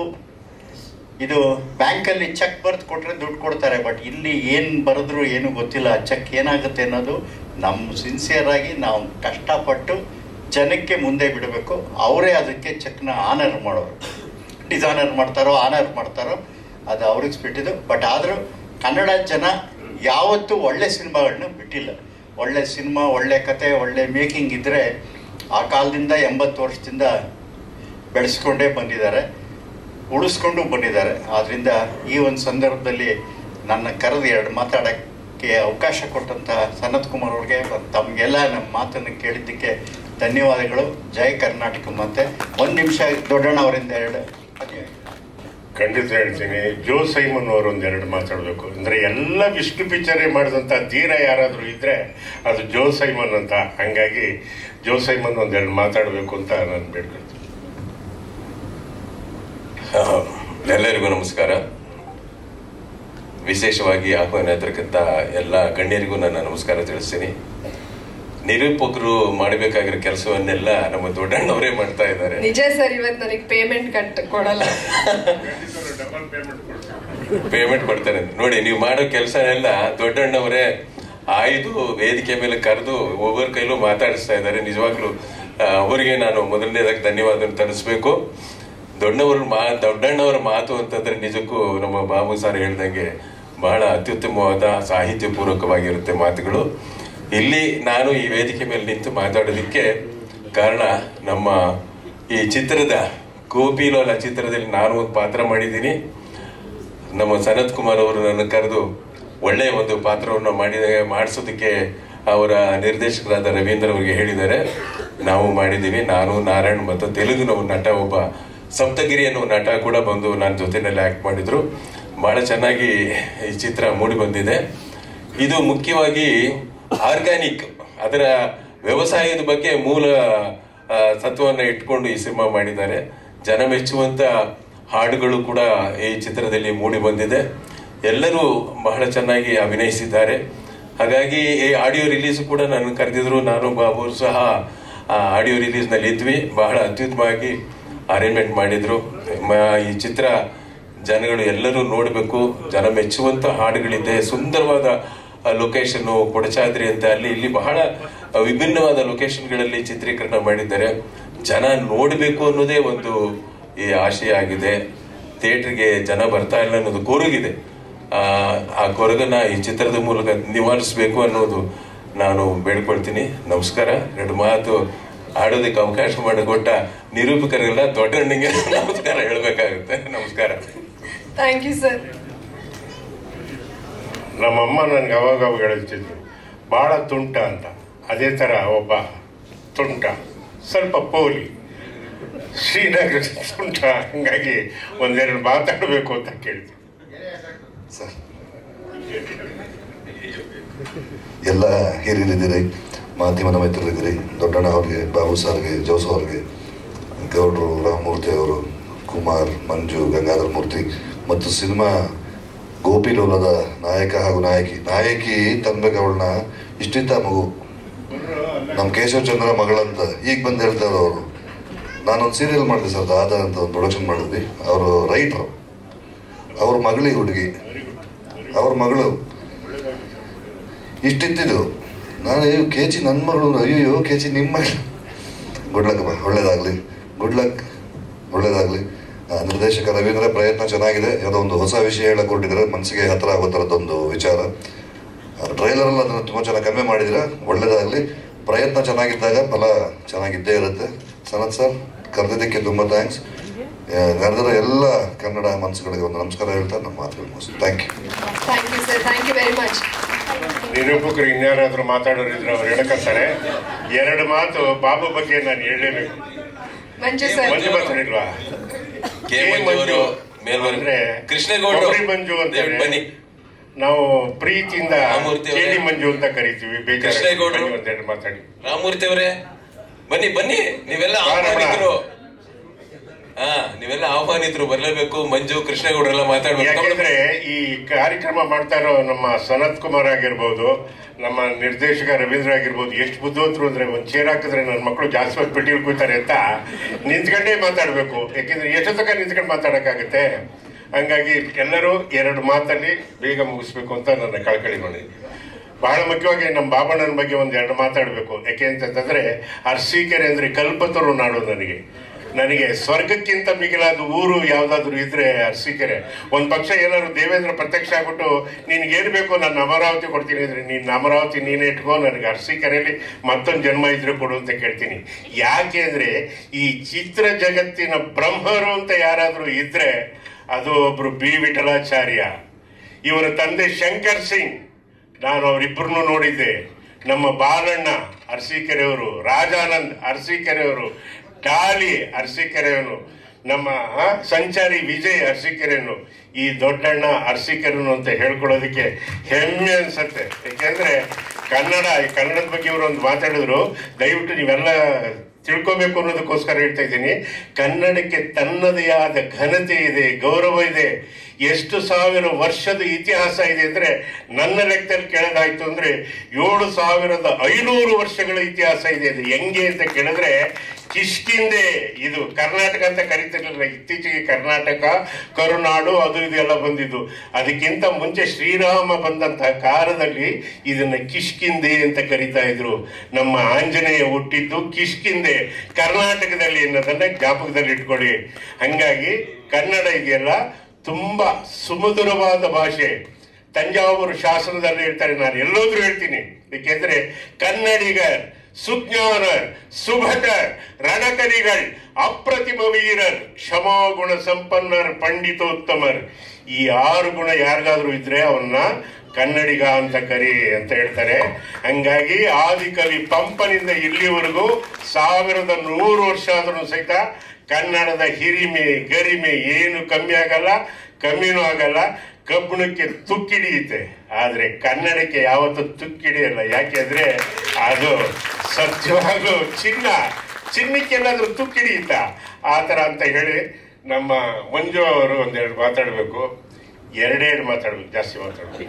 ಇದು ಬ್ಯಾಂಕಲ್ಲಿ ಚೆಕ್ ಬರ್ದು ಕೊಟ್ಟರೆ ದುಡ್ಡು ಕೊಡ್ತಾರೆ ಬಟ್ ಇಲ್ಲಿ ಏನು ಬರೆದ್ರು ಏನು ಗೊತ್ತಿಲ್ಲ ಚೆಕ್ ಏನಾಗುತ್ತೆ ಅನ್ನೋದು ನಮ್ಮ ಸಿನ್ಸಿಯರ್ ಆಗಿ ನಾವು ಕಷ್ಟಪಟ್ಟು ಜನಕ್ಕೆ ಮುಂದೆ ಬಿಡಬೇಕು ಅವರೇ ಅದಕ್ಕೆ ಚೆಕ್ನ ಆನರ್ ಮಾಡೋರು ಡಿಸೈನರ್ ಮಾಡ್ತಾರೋ ಆನರ್ ಮಾಡ್ತಾರೋ ಅದು ಅವ್ರಿಗೆ ಬಿಟ್ಟಿದ್ದು ಬಟ್ ಆದರೂ ಕನ್ನಡ ಜನ ಯಾವತ್ತೂ ಒಳ್ಳೆ ಸಿನಿಮಾಗಳನ್ನ ಬಿಟ್ಟಿಲ್ಲ ಒಳ್ಳೆ ಸಿನಿಮಾ ಒಳ್ಳೆ ಕತೆ ಒಳ್ಳೆ ಮೇಕಿಂಗ್ ಇದ್ದರೆ ಆ ಕಾಲದಿಂದ ಎಂಬತ್ತು ವರ್ಷದಿಂದ ಬೆಳೆಸ್ಕೊಂಡೇ ಬಂದಿದ್ದಾರೆ ಉಳಿಸ್ಕೊಂಡು ಬಂದಿದ್ದಾರೆ ಆದ್ದರಿಂದ ಈ ಒಂದು ಸಂದರ್ಭದಲ್ಲಿ ನನ್ನ ಕರೆದು ಎರಡು ಮಾತಾಡೋಕ್ಕೆ ಅವಕಾಶ ಕೊಟ್ಟಂಥ ಸನತ್ ಕುಮಾರ್ ಅವ್ರಿಗೆ ಮತ್ತು ತಮಗೆಲ್ಲ ನಮ್ಮ ಮಾತನ್ನು ಕೇಳಿದ್ದಕ್ಕೆ ಧನ್ಯವಾದಗಳು ಜೈ ಕರ್ನಾಟಕ ಮತ್ತೆ ಒಂದು ನಿಮಿಷ ದೊಡ್ಡಣ್ಣ ಅವರಿಂದ ಎರಡು ಖಂಡಿತ ಹೇಳ್ತೀನಿ ಜೋ ಸೈಮನ್ ಅವರು ಒಂದೆರಡು ಮಾತಾಡಬೇಕು ಅಂದ್ರೆ ಎಲ್ಲ ವಿಷ್ಣು ಪಿಕ್ಚರೇ ಮಾಡಿದಂಥ ಧೀರ ಯಾರಾದರೂ ಇದ್ರೆ ಅದು ಜೋ ಸೈಮನ್ ಅಂತ ಹಂಗಾಗಿ ಜೋ ಸೈಮನ್ ಒಂದೆರಡು ಮಾತಾಡಬೇಕು ಅಂತ ನಾನು ಬೇಡ್ಕೊಳ್ತೀನಿ ಎಲ್ಲರಿಗೂ ನಮಸ್ಕಾರ ವಿಶೇಷವಾಗಿ ಆಹ್ವಾನ ಇರ್ತಕ್ಕಂಥ ಎಲ್ಲ ಗಣ್ಯರಿಗೂ ನನ್ನ ನಮಸ್ಕಾರ ತಿಳಿಸ್ತೀನಿ ನಿರೂಪಕರು ಮಾಡಬೇಕಾಗಿರೋ ಕೆಲಸವನ್ನೆಲ್ಲ ನಮ್ಮ ದೊಡ್ಡಣ್ಣವರೇ ಮಾಡ್ತಾ ಇದ್ದಾರೆ ನಿಜ ಸರ್ ಇವತ್ತು ನನಗೆ ಪೇಮೆಂಟ್ ಕಟ್ ಕೊಡಲ್ಲ ಡಬಲ್ ಪೇಮೆಂಟ್ ಕೊಡ್ತೀನಿ ಪೇಮೆಂಟ್ ಕೊಡ್ತಾರೆ ನೋಡಿ ನೀವು ಮಾಡೋ ಕೆಲಸನೆಲ್ಲ ದೊಡ್ಡಣ್ಣವರೇ ಆಯ್ದು ವೇದಿಕೆ ಮೇಲೆ ಕರೆದು ಒಬ್ಬರ ಕೈಲೂ ಮಾತಾಡಿಸ್ತಾ ಇದ್ದಾರೆ ನಿಜವಾಗ್ಲೂ ಆ, ಅವರಿಗೆ ನಾನು ಮೊದಲನೇದಾಗಿ ಧನ್ಯವಾದ ತರಿಸ್ಬೇಕು ದೊಡ್ಡವರು ಮಾ ದೊಡ್ಡಣ್ಣವರ ಮಾತು ಅಂತಂದ್ರೆ ನಿಜಕ್ಕೂ ನಮ್ಮ ಬಾಬು ಸರ್ ಹೇಳ್ದಂಗೆ ಬಹಳ ಅತ್ಯುತ್ತಮವಾದ ಸಾಹಿತ್ಯ ಪೂರ್ವಕವಾಗಿರುತ್ತೆ ಮಾತುಗಳು ಇಲ್ಲಿ ನಾನು ಈ ವೇದಿಕೆ ಮೇಲೆ ನಿಂತು ಮಾತಾಡೋದಕ್ಕೆ ಕಾರಣ ನಮ್ಮ ಈ ಚಿತ್ರದ ಗೋಪಿಲೋಲ ಚಿತ್ರದಲ್ಲಿ ನಾನು ಒಂದು ಪಾತ್ರ ಮಾಡಿದ್ದೀನಿ ನಮ್ಮ ಸನತ್ ಕುಮಾರ್ ಅವರು ನನ್ನ ಕರೆದು ಒಳ್ಳೆಯ ಒಂದು ಪಾತ್ರವನ್ನು ಮಾಡಿದ ಮಾಡಿಸೋದಕ್ಕೆ ಅವರ ನಿರ್ದೇಶಕರಾದ ರವೀಂದ್ರ ಅವರಿಗೆ ಹೇಳಿದ್ದಾರೆ ನಾವು ಮಾಡಿದ್ದೀವಿ ನಾನು ನಾರಾಯಣ್ ಮತ್ತು ತೆಲುಗಿನ ಒಂದು ನಟ ಒಬ್ಬ ಸಪ್ತಗಿರಿ ಅನ್ನೋ ನಟ ಕೂಡ ಬಂದು ನನ್ನ ಜೊತೆನಲ್ಲಿ ಆಕ್ಟ್ ಮಾಡಿದ್ರು ಬಹಳ ಚೆನ್ನಾಗಿ ಈ ಚಿತ್ರ ಮೂಡಿ ಬಂದಿದೆ ಇದು ಮುಖ್ಯವಾಗಿ ಆರ್ಗ್ಯಾನಿಕ್ ಅದರ ವ್ಯವಸಾಯದ ಬಗ್ಗೆ ಮೂಲ ಆ, ಸತ್ವವನ್ನು ಇಟ್ಕೊಂಡು ಈ ಸಿನಿಮಾ ಮಾಡಿದ್ದಾರೆ ಜನ ಮೆಚ್ಚುವಂತ ಹಾಡುಗಳು ಕೂಡ ಈ ಚಿತ್ರದಲ್ಲಿ ಮೂಡಿ ಬಂದಿದೆ ಎಲ್ಲರೂ ಬಹಳ ಚೆನ್ನಾಗಿ ಅಭಿನಯಿಸಿದ್ದಾರೆ ಹಾಗಾಗಿ ಈ ಆಡಿಯೋ ರಿಲೀಸ್ ಕೂಡ ನನ್ನ ಕರೆದಿದ್ರು ನಾನು ಬಾಬು ಸಹ ಆ ಆಡಿಯೋ ರಿಲೀಸ್ ನಲ್ಲಿ ಇದ್ವಿ ಬಹಳ ಅತ್ಯುತ್ತಮವಾಗಿ ಅರೇಂಜ್ಮೆಂಟ್ ಮಾಡಿದ್ರು ಮ- ಈ ಚಿತ್ರ ಜನಗಳು ಎಲ್ಲರೂ ನೋಡಬೇಕು ಜನ ಮೆಚ್ಚುವಂತ ಹಾಡುಗಳಿದೆ ಸುಂದರವಾದ ಲೊಕೇಶನ್ ಕೊಡಚಾದ್ರಿ ಅಂತ ಅಲ್ಲಿ ಇಲ್ಲಿ ಬಹಳ ವಿಭಿನ್ನವಾದ ಲೊಕೇಶನ್ಗಳಲ್ಲಿ ಚಿತ್ರೀಕರಣ ಮಾಡಿದ್ದಾರೆ ಜನ ನೋಡಬೇಕು ಅನ್ನೋದೇ ಒಂದು ಈ ಆಶಯ ಆಗಿದೆ ಥಿಯೇಟರ್ಗೆ ಜನ ಬರ್ತಾ ಇಲ್ಲ ಅನ್ನೋದು ಕೊರಗಿದೆ ಆ, ಆ ಕೊರಗನ್ನ ಈ ಚಿತ್ರದ ಮೂಲಕ ನಿವಾರಿಸಬೇಕು ಅನ್ನೋದು ನಾನು ಬೇಡ್ಕೊಳ್ತೀನಿ ನಮಸ್ಕಾರ ಎರಡು ಮಾತು ಆಡೋದಕ್ಕೆ ಅವಕಾಶ ಮಾಡಿಕೊಟ್ಟ ನಿರೂಪಕರಿಗೆಲ್ಲ ದೊಡ್ಡಣ್ಣಿಗೆ ನಮಸ್ಕಾರ ಹೇಳ್ಬೇಕಾಗುತ್ತೆ ನಮಸ್ಕಾರ ಥ್ಯಾಂಕ್ ಯು ಸರ್ ನಮ್ಮಮ್ಮ ನನಗೆ ಅವಾಗ ಅವಾಗ ಹೇಳ್ತಿದ್ರು ಭಾಳ ತುಂಟ ಅಂತ ಅದೇ ಥರ ಒಬ್ಬ ತುಂಟ ಸ್ವಲ್ಪ ಪೋಲಿ ಶ್ರೀನಗರ ತುಂಟ ಹಂಗಾಗಿ ಒಂದೆರಡು ಮಾತಾಡಬೇಕು ಅಂತ ಕೇಳ್ತೀನಿ ಸರ್ ಎಲ್ಲ ಹಿರಿಯರಿದ್ದೀರಿ ಮಾಧ್ಯಮದ ಮಿತ್ರರಿದ್ದೀರಿ ದೊಡ್ಡಣ್ಣ ಅವ್ರಿಗೆ ಬಾಬು ಸರ್ಗೆ ಜೋಸು ಅವ್ರಿಗೆ ಗೌಡ್ರು ರಾಮಮೂರ್ತಿ ಅವರು ಕುಮಾರ್ ಮಂಜು ಗಂಗಾಧರ ಮೂರ್ತಿ ಮತ್ತು ಸಿನಿಮಾ ಗೋಪಿಲೋಲದ ನಾಯಕ ಹಾಗೂ ನಾಯಕಿ ನಾಯಕಿ ತನ್ಬೇಕು ಅವಳನ್ನ ಇಷ್ಟಿತ್ತ ಮಗು ನಮ್ಮ ಕೇಶವ್ ಚಂದ್ರ ಮಗಳಂತ ಈಗ ಬಂದು ಹೇಳ್ತಾರೆ ಅವರು ನಾನೊಂದು ಸೀರಿಯಲ್ ಮಾಡಿದೆ ಸರ್ ದಾದ ಅಂತ ಒಂದು ಪ್ರೊಡಕ್ಷನ್ ಮಾಡಿದ್ವಿ ಅವರು ರೈಟ್ರು ಅವ್ರ ಮಗಳಿಗೆ ಹುಡುಗಿ ಅವ್ರ ಮಗಳು ಇಷ್ಟಿತ್ತಿದ್ದು ನಾನು ಅಯ್ಯೋ ಕೇಚಿ ನನ್ನ ಮಗಳು ಅಯ್ಯೋ ಕೇಚಿ ನಿಮ್ಮ ಮಗಳು ಗುಡ್ ಲಕ್ ಅಮ್ಮ ಒಳ್ಳೇದಾಗಲಿ ಗುಡ್ ಲಕ್ ಒಳ್ಳೇದಾಗಲಿ ನಿರ್ದೇಶಕ ರವೀಂದ್ರ ಪ್ರಯತ್ನ ಚೆನ್ನಾಗಿದೆ ಯಾವುದೋ ಒಂದು ಹೊಸ ವಿಷಯ ಹೇಳಕ್ ಹೊರಟಿದ್ದಾರೆ ಮನಸ್ಸಿಗೆ ಹತ್ರ ಆಗೋ ಥರದ್ದೊಂದು ವಿಚಾರ ಟ್ರೈಲರಲ್ಲಿ ಅದನ್ನು ತುಂಬ ಚೆನ್ನಾಗಿ ಕಮ್ಮಿ ಮಾಡಿದ್ರೆ ಒಳ್ಳೇದಾಗಲಿ ಪ್ರಯತ್ನ ಚೆನ್ನಾಗಿದ್ದಾಗ ಫಲ ಚೆನ್ನಾಗಿದ್ದೇ ಇರುತ್ತೆ ಸನತ್ ಸರ್ ಕರೆದಿದ್ದಕ್ಕೆ ತುಂಬ ಥ್ಯಾಂಕ್ಸ್ ನಡೆದಿರೋ ಎಲ್ಲ ಕನ್ನಡ ಮನಸ್ಸುಗಳಿಗೆ ಒಂದು ನಮಸ್ಕಾರ ಹೇಳ್ತಾ ನಮ್ಮ ಮಾತುಗಳು ಮುಗಿಸ್ತೀನಿ thank you thank you sir thank you very much ನಿರೂಪಕರು ಇನ್ಯಾರಾದ್ರೂ ಮಾತಾಡೋರಿದ್ರೆ ಅವ್ರು ಹೇಳ್ಕತ್ತಾರೆ ಎರಡು ಮಾತು ಬಾಬು ಬಗ್ಗೆ ನಾನು ಹೇಳಲೇಬೇಕು ಮಂಜು ಸರ್ ಮಂಜು ಮಾತಾಡಿಲ್ವಾ ಕೆ ಕೆ ಮಂಜು ಅವರು ಮೇಲ್ವರ್ಗ ಅಂದ್ರೆ ಕೃಷ್ಣೇಗೌಡರು ಕೊಬ್ಬರಿ ಮಂಜು ಅಂತ ಹೇಳಿ ಬನ್ನಿ ನಾವು ಪ್ರೀತಿಯಿಂದ ರಾಮಮೂರ್ತಿ ಅವರೇ. ಕೇಳಿ ಮಂಜು ಅಂತ ಕರಿತೀವಿ ಬೇಜಾರು ಕೃಷ್ಣೇಗೌಡರು. ಬನ್ನಿ ಒಂದೆರಡು ಮಾತಾಡಿ ರಾಮಮೂರ್ತಿ ಅವರೇ ಬನ್ನಿ ಬನ್ನಿ ನೀವೆಲ್ಲ ಬಾ ರಮಣ. ಆಹ್ವಾನಿತರು ಹಾ ನೀವೆಲ್ಲ ಆಹ್ವಾನಿತರು ಬರ್ಲೇಬೇಕು ಮಂಜು ಕೃಷ್ಣೇಗೌಡರೆಲ್ಲ ಮಾತಾಡ್ಬೇಕು ಯಾಕೆಂದ್ರೆ ಈ ಕಾರ್ಯಕ್ರಮ ಮಾಡ್ತಾ ಇರೋ ನಮ್ಮ ಸನತ್ ಕುಮಾರ್ ಆಗಿರ್ಬೋದು ನಮ್ಮ ನಿರ್ದೇಶಕ ರವೀಂದ್ರ ಆಗಿರ್ಬೋದು ಎಷ್ಟು ಬುದ್ಧಿವಂತರು ಅಂದ್ರೆ ಒಂದ್ ಚೇರ್ ಹಾಕಿದ್ರೆ ನನ್ನ ಮಕ್ಕಳು ಜಾಸ್ತಿ ಹೊತ್ತು ಪೆಟ್ಟಿಗೆ ಕೂತಾರೆ ಅಂತ ನಿಂತ್ಕೊಂಡೇ ಮಾತಾಡ್ಬೇಕು ಯಾಕೆಂದ್ರೆ ಎಷ್ಟೊತ್ತಕ ನಿಂತ್ಕೊಂಡು ಮಾತಾಡಕ್ಕಾಗತ್ತೆ ಹಂಗಾಗಿ ಎಲ್ಲರೂ ಎರಡು ಮಾತಲ್ಲಿ ಬೇಗ ಮುಗಿಸ್ಬೇಕು ಅಂತ ನನ್ನ ಕಳ್ಕಳಿ ಮಾಡಿದ್ದೀನಿ ಬಹಳ ಮುಖ್ಯವಾಗಿ ನಮ್ಮ ಬಾಬಣ್ಣನ ಬಗ್ಗೆ ಒಂದ್ ಎರಡು ಮಾತಾಡಬೇಕು ಯಾಕೆ ಅಂತಂದ್ರೆ ಅರ್ಸೀಕೆರೆ ಅಂದ್ರೆ ಕಲ್ಪತರು ನಾಡು ನನಗೆ ನನಗೆ ಸ್ವರ್ಗಕ್ಕಿಂತ ಮಿಗಿಲಾದ ಊರು ಯಾವ್ದಾದ್ರು ಇದ್ರೆ ಅರ್ಸೀಕೆರೆ ಒಂದ್ ಪಕ್ಷ ಏನಾದ್ರು ದೇವೇಂದ್ರ ಪ್ರತ್ಯಕ್ಷ ಆಗ್ಬಿಟ್ಟು ನಿನ್ಗೆ ಏನ್ ಬೇಕು ನಾನು ಅಮರಾವತಿ ಕೊಡ್ತೀನಿ ಅಂದ್ರೆ ನೀನ್ ಅಮರಾವತಿ ನೀನೇ ಇಟ್ಕೋ ನನಗೆ ಅರ್ಸೀಕೆರೆಯಲ್ಲಿ ಮತ್ತೊಂದು ಜನ್ಮ ಇದ್ರೆ ಕೊಡು ಅಂತ ಕೇಳ್ತೀನಿ ಯಾಕೆ ಅಂದ್ರೆ ಈ ಚಿತ್ರ ಜಗತ್ತಿನ ಬ್ರಹ್ಮರು ಅಂತ ಯಾರಾದ್ರೂ ಇದ್ರೆ ಅದು ಒಬ್ರು ಬಿ ವಿಠಲಾಚಾರ್ಯ ಇವರ ತಂದೆ ಶಂಕರ್ ಸಿಂಗ್ ನಾನು ಅವರಿಬ್ಬರನ್ನು ನೋಡಿದ್ದೆ ನಮ್ಮ ಬಾಲಣ್ಣ ಅರಸೀಕೆರೆಯವರು ರಾಜಾನಂದ್ ಅರಸೀಕೆರೆಯವರು ಡಾಲಿ ಅರಸೀಕೆರೆಯವನು ನಮ್ಮ ಆ, ಸಂಚಾರಿ ವಿಜಯ್ ಅರಸೀಕೆರೆಯನ್ನು ಈ ದೊಡ್ಡಣ್ಣ ಅರಸೀಕೆರೆನು ಅಂತ ಹೇಳ್ಕೊಳ್ಳೋದಕ್ಕೆ ಹೆಮ್ಮೆ ಅನ್ಸತ್ತೆ ಯಾಕೆಂದ್ರೆ ಕನ್ನಡ ಈ ಕನ್ನಡದ ಬಗ್ಗೆ ಇವರು ಒಂದು ಮಾತಾಡಿದ್ರು ದಯವಿಟ್ಟು ನೀವೆಲ್ಲ ತಿಳ್ಕೋಬೇಕು ಅನ್ನೋದಕ್ಕೋಸ್ಕರ ಹೇಳ್ತಾ ಇದ್ದೀನಿ ಕನ್ನಡಕ್ಕೆ ತನ್ನದೇ ಆದ ಘನತೆ ಇದೆ ಗೌರವ ಇದೆ ಎಷ್ಟು ಸಾವಿರ ವರ್ಷದ ಇತಿಹಾಸ ಇದೆ ಅಂದ್ರೆ ನನ್ನ ಲೆಕ್ಕದಲ್ಲಿ ಕೇಳೋದಾಯ್ತು ಅಂದ್ರೆ ಏಳು ಸಾವಿರದ ಐನೂರು ವರ್ಷಗಳ ಇತಿಹಾಸ ಇದೆ ಅದು ಹೆಂಗೆ ಅಂತ ಕೇಳಿದ್ರೆ ಕಿಷ್ಕಿಂದೆ ಇದು ಕರ್ನಾಟಕ ಅಂತ ಕರಿತಿರ್ಲಿಲ್ಲ ಇತ್ತೀಚೆಗೆ ಕರ್ನಾಟಕ ಕರುನಾಡು ಅದು ಇದು ಎಲ್ಲ ಬಂದಿದ್ದು ಅದಕ್ಕಿಂತ ಮುಂಚೆ ಶ್ರೀರಾಮ ಬಂದಂತಹ ಕಾಲದಲ್ಲಿ ಇದನ್ನ ಕಿಷ್ಕಿಂದೆ ಅಂತ ಕರಿತಾ ಇದ್ರು ನಮ್ಮ ಆಂಜನೇಯ ಹುಟ್ಟಿದ್ದು ಕಿಷ್ಕಿಂದೆ ಕರ್ನಾಟಕದಲ್ಲಿ ಅನ್ನೋದನ್ನ ಜ್ಞಾಪಕದಲ್ಲಿ ಇಟ್ಕೊಳ್ಳಿ ಹಂಗಾಗಿ ಕನ್ನಡ ಇದೆಯಲ್ಲ ತುಂಬಾ ಸುಮಧುರವಾದ ಭಾಷೆ ತಂಜಾವೂರು ಶಾಸನದಲ್ಲಿ ಹೇಳ್ತಾರೆ ನಾನು ಎಲ್ಲೋದ್ರೂ ಹೇಳ್ತೀನಿ ಏಕೆಂದ್ರೆ ಕನ್ನಡಿಗರ್ ಸುಜ್ಞಾನರ್ ಸುಭಟರ್ ರಣಕಲಿಗಳ್ ಅಪ್ರತಿಮ ವೀರರ್ ಕ್ಷಮಾಗುಣ ಸಂಪನ್ನರ್ ಪಂಡಿತೋತ್ತಮರ್ ಈ ಆರು ಗುಣ ಯಾರಿಗಾದ್ರೂ ಇದ್ರೆ ಅವನ್ನ ಕನ್ನಡಿಗ ಅಂತ ಕರಿ ಅಂತ ಹೇಳ್ತಾರೆ ಹಂಗಾಗಿ ಆದಿಕವಿ ಪಂಪನಿಂದ ಇಲ್ಲಿವರೆಗೂ ಸಾವಿರದ ನೂರು ವರ್ಷ ಆದ್ರೂ ಸಹಿತ ಕನ್ನಡದ ಹಿರಿಮೆ ಗರಿಮೆ ಏನು ಕಮ್ಮಿ ಆಗಲ್ಲ ಕಮ್ಮಿನೂ ಆಗಲ್ಲ ಕಬ್ಬಣಕ್ಕೆ ತುಕ್ಕಿಡಿಯುತ್ತೆ ಆದ್ರೆ ಕನ್ನಡಕ್ಕೆ ಯಾವತ್ತೂ ತುಕ್ಕಿಡಿಯಲ್ಲ ಯಾಕೆಂದ್ರೆ ಅದು ಸತ್ಯವಾಗ್ಲೂ ಚಿನ್ನ ಚಿನ್ನಕ್ಕೆಲ್ಲಾದ್ರೂ ತುಕ್ಕಿಡಿಯುತ್ತಾ ಆ ಥರ ಅಂತ ಹೇಳಿ ನಮ್ಮ ಮಂಜು ಅವರು ಒಂದೆರಡು ಮಾತಾಡಬೇಕು ಎರಡೆರಡು ಮಾತಾಡ್ಬೇಕು ಜಾಸ್ತಿ ಮಾತಾಡ್ಬೇಕು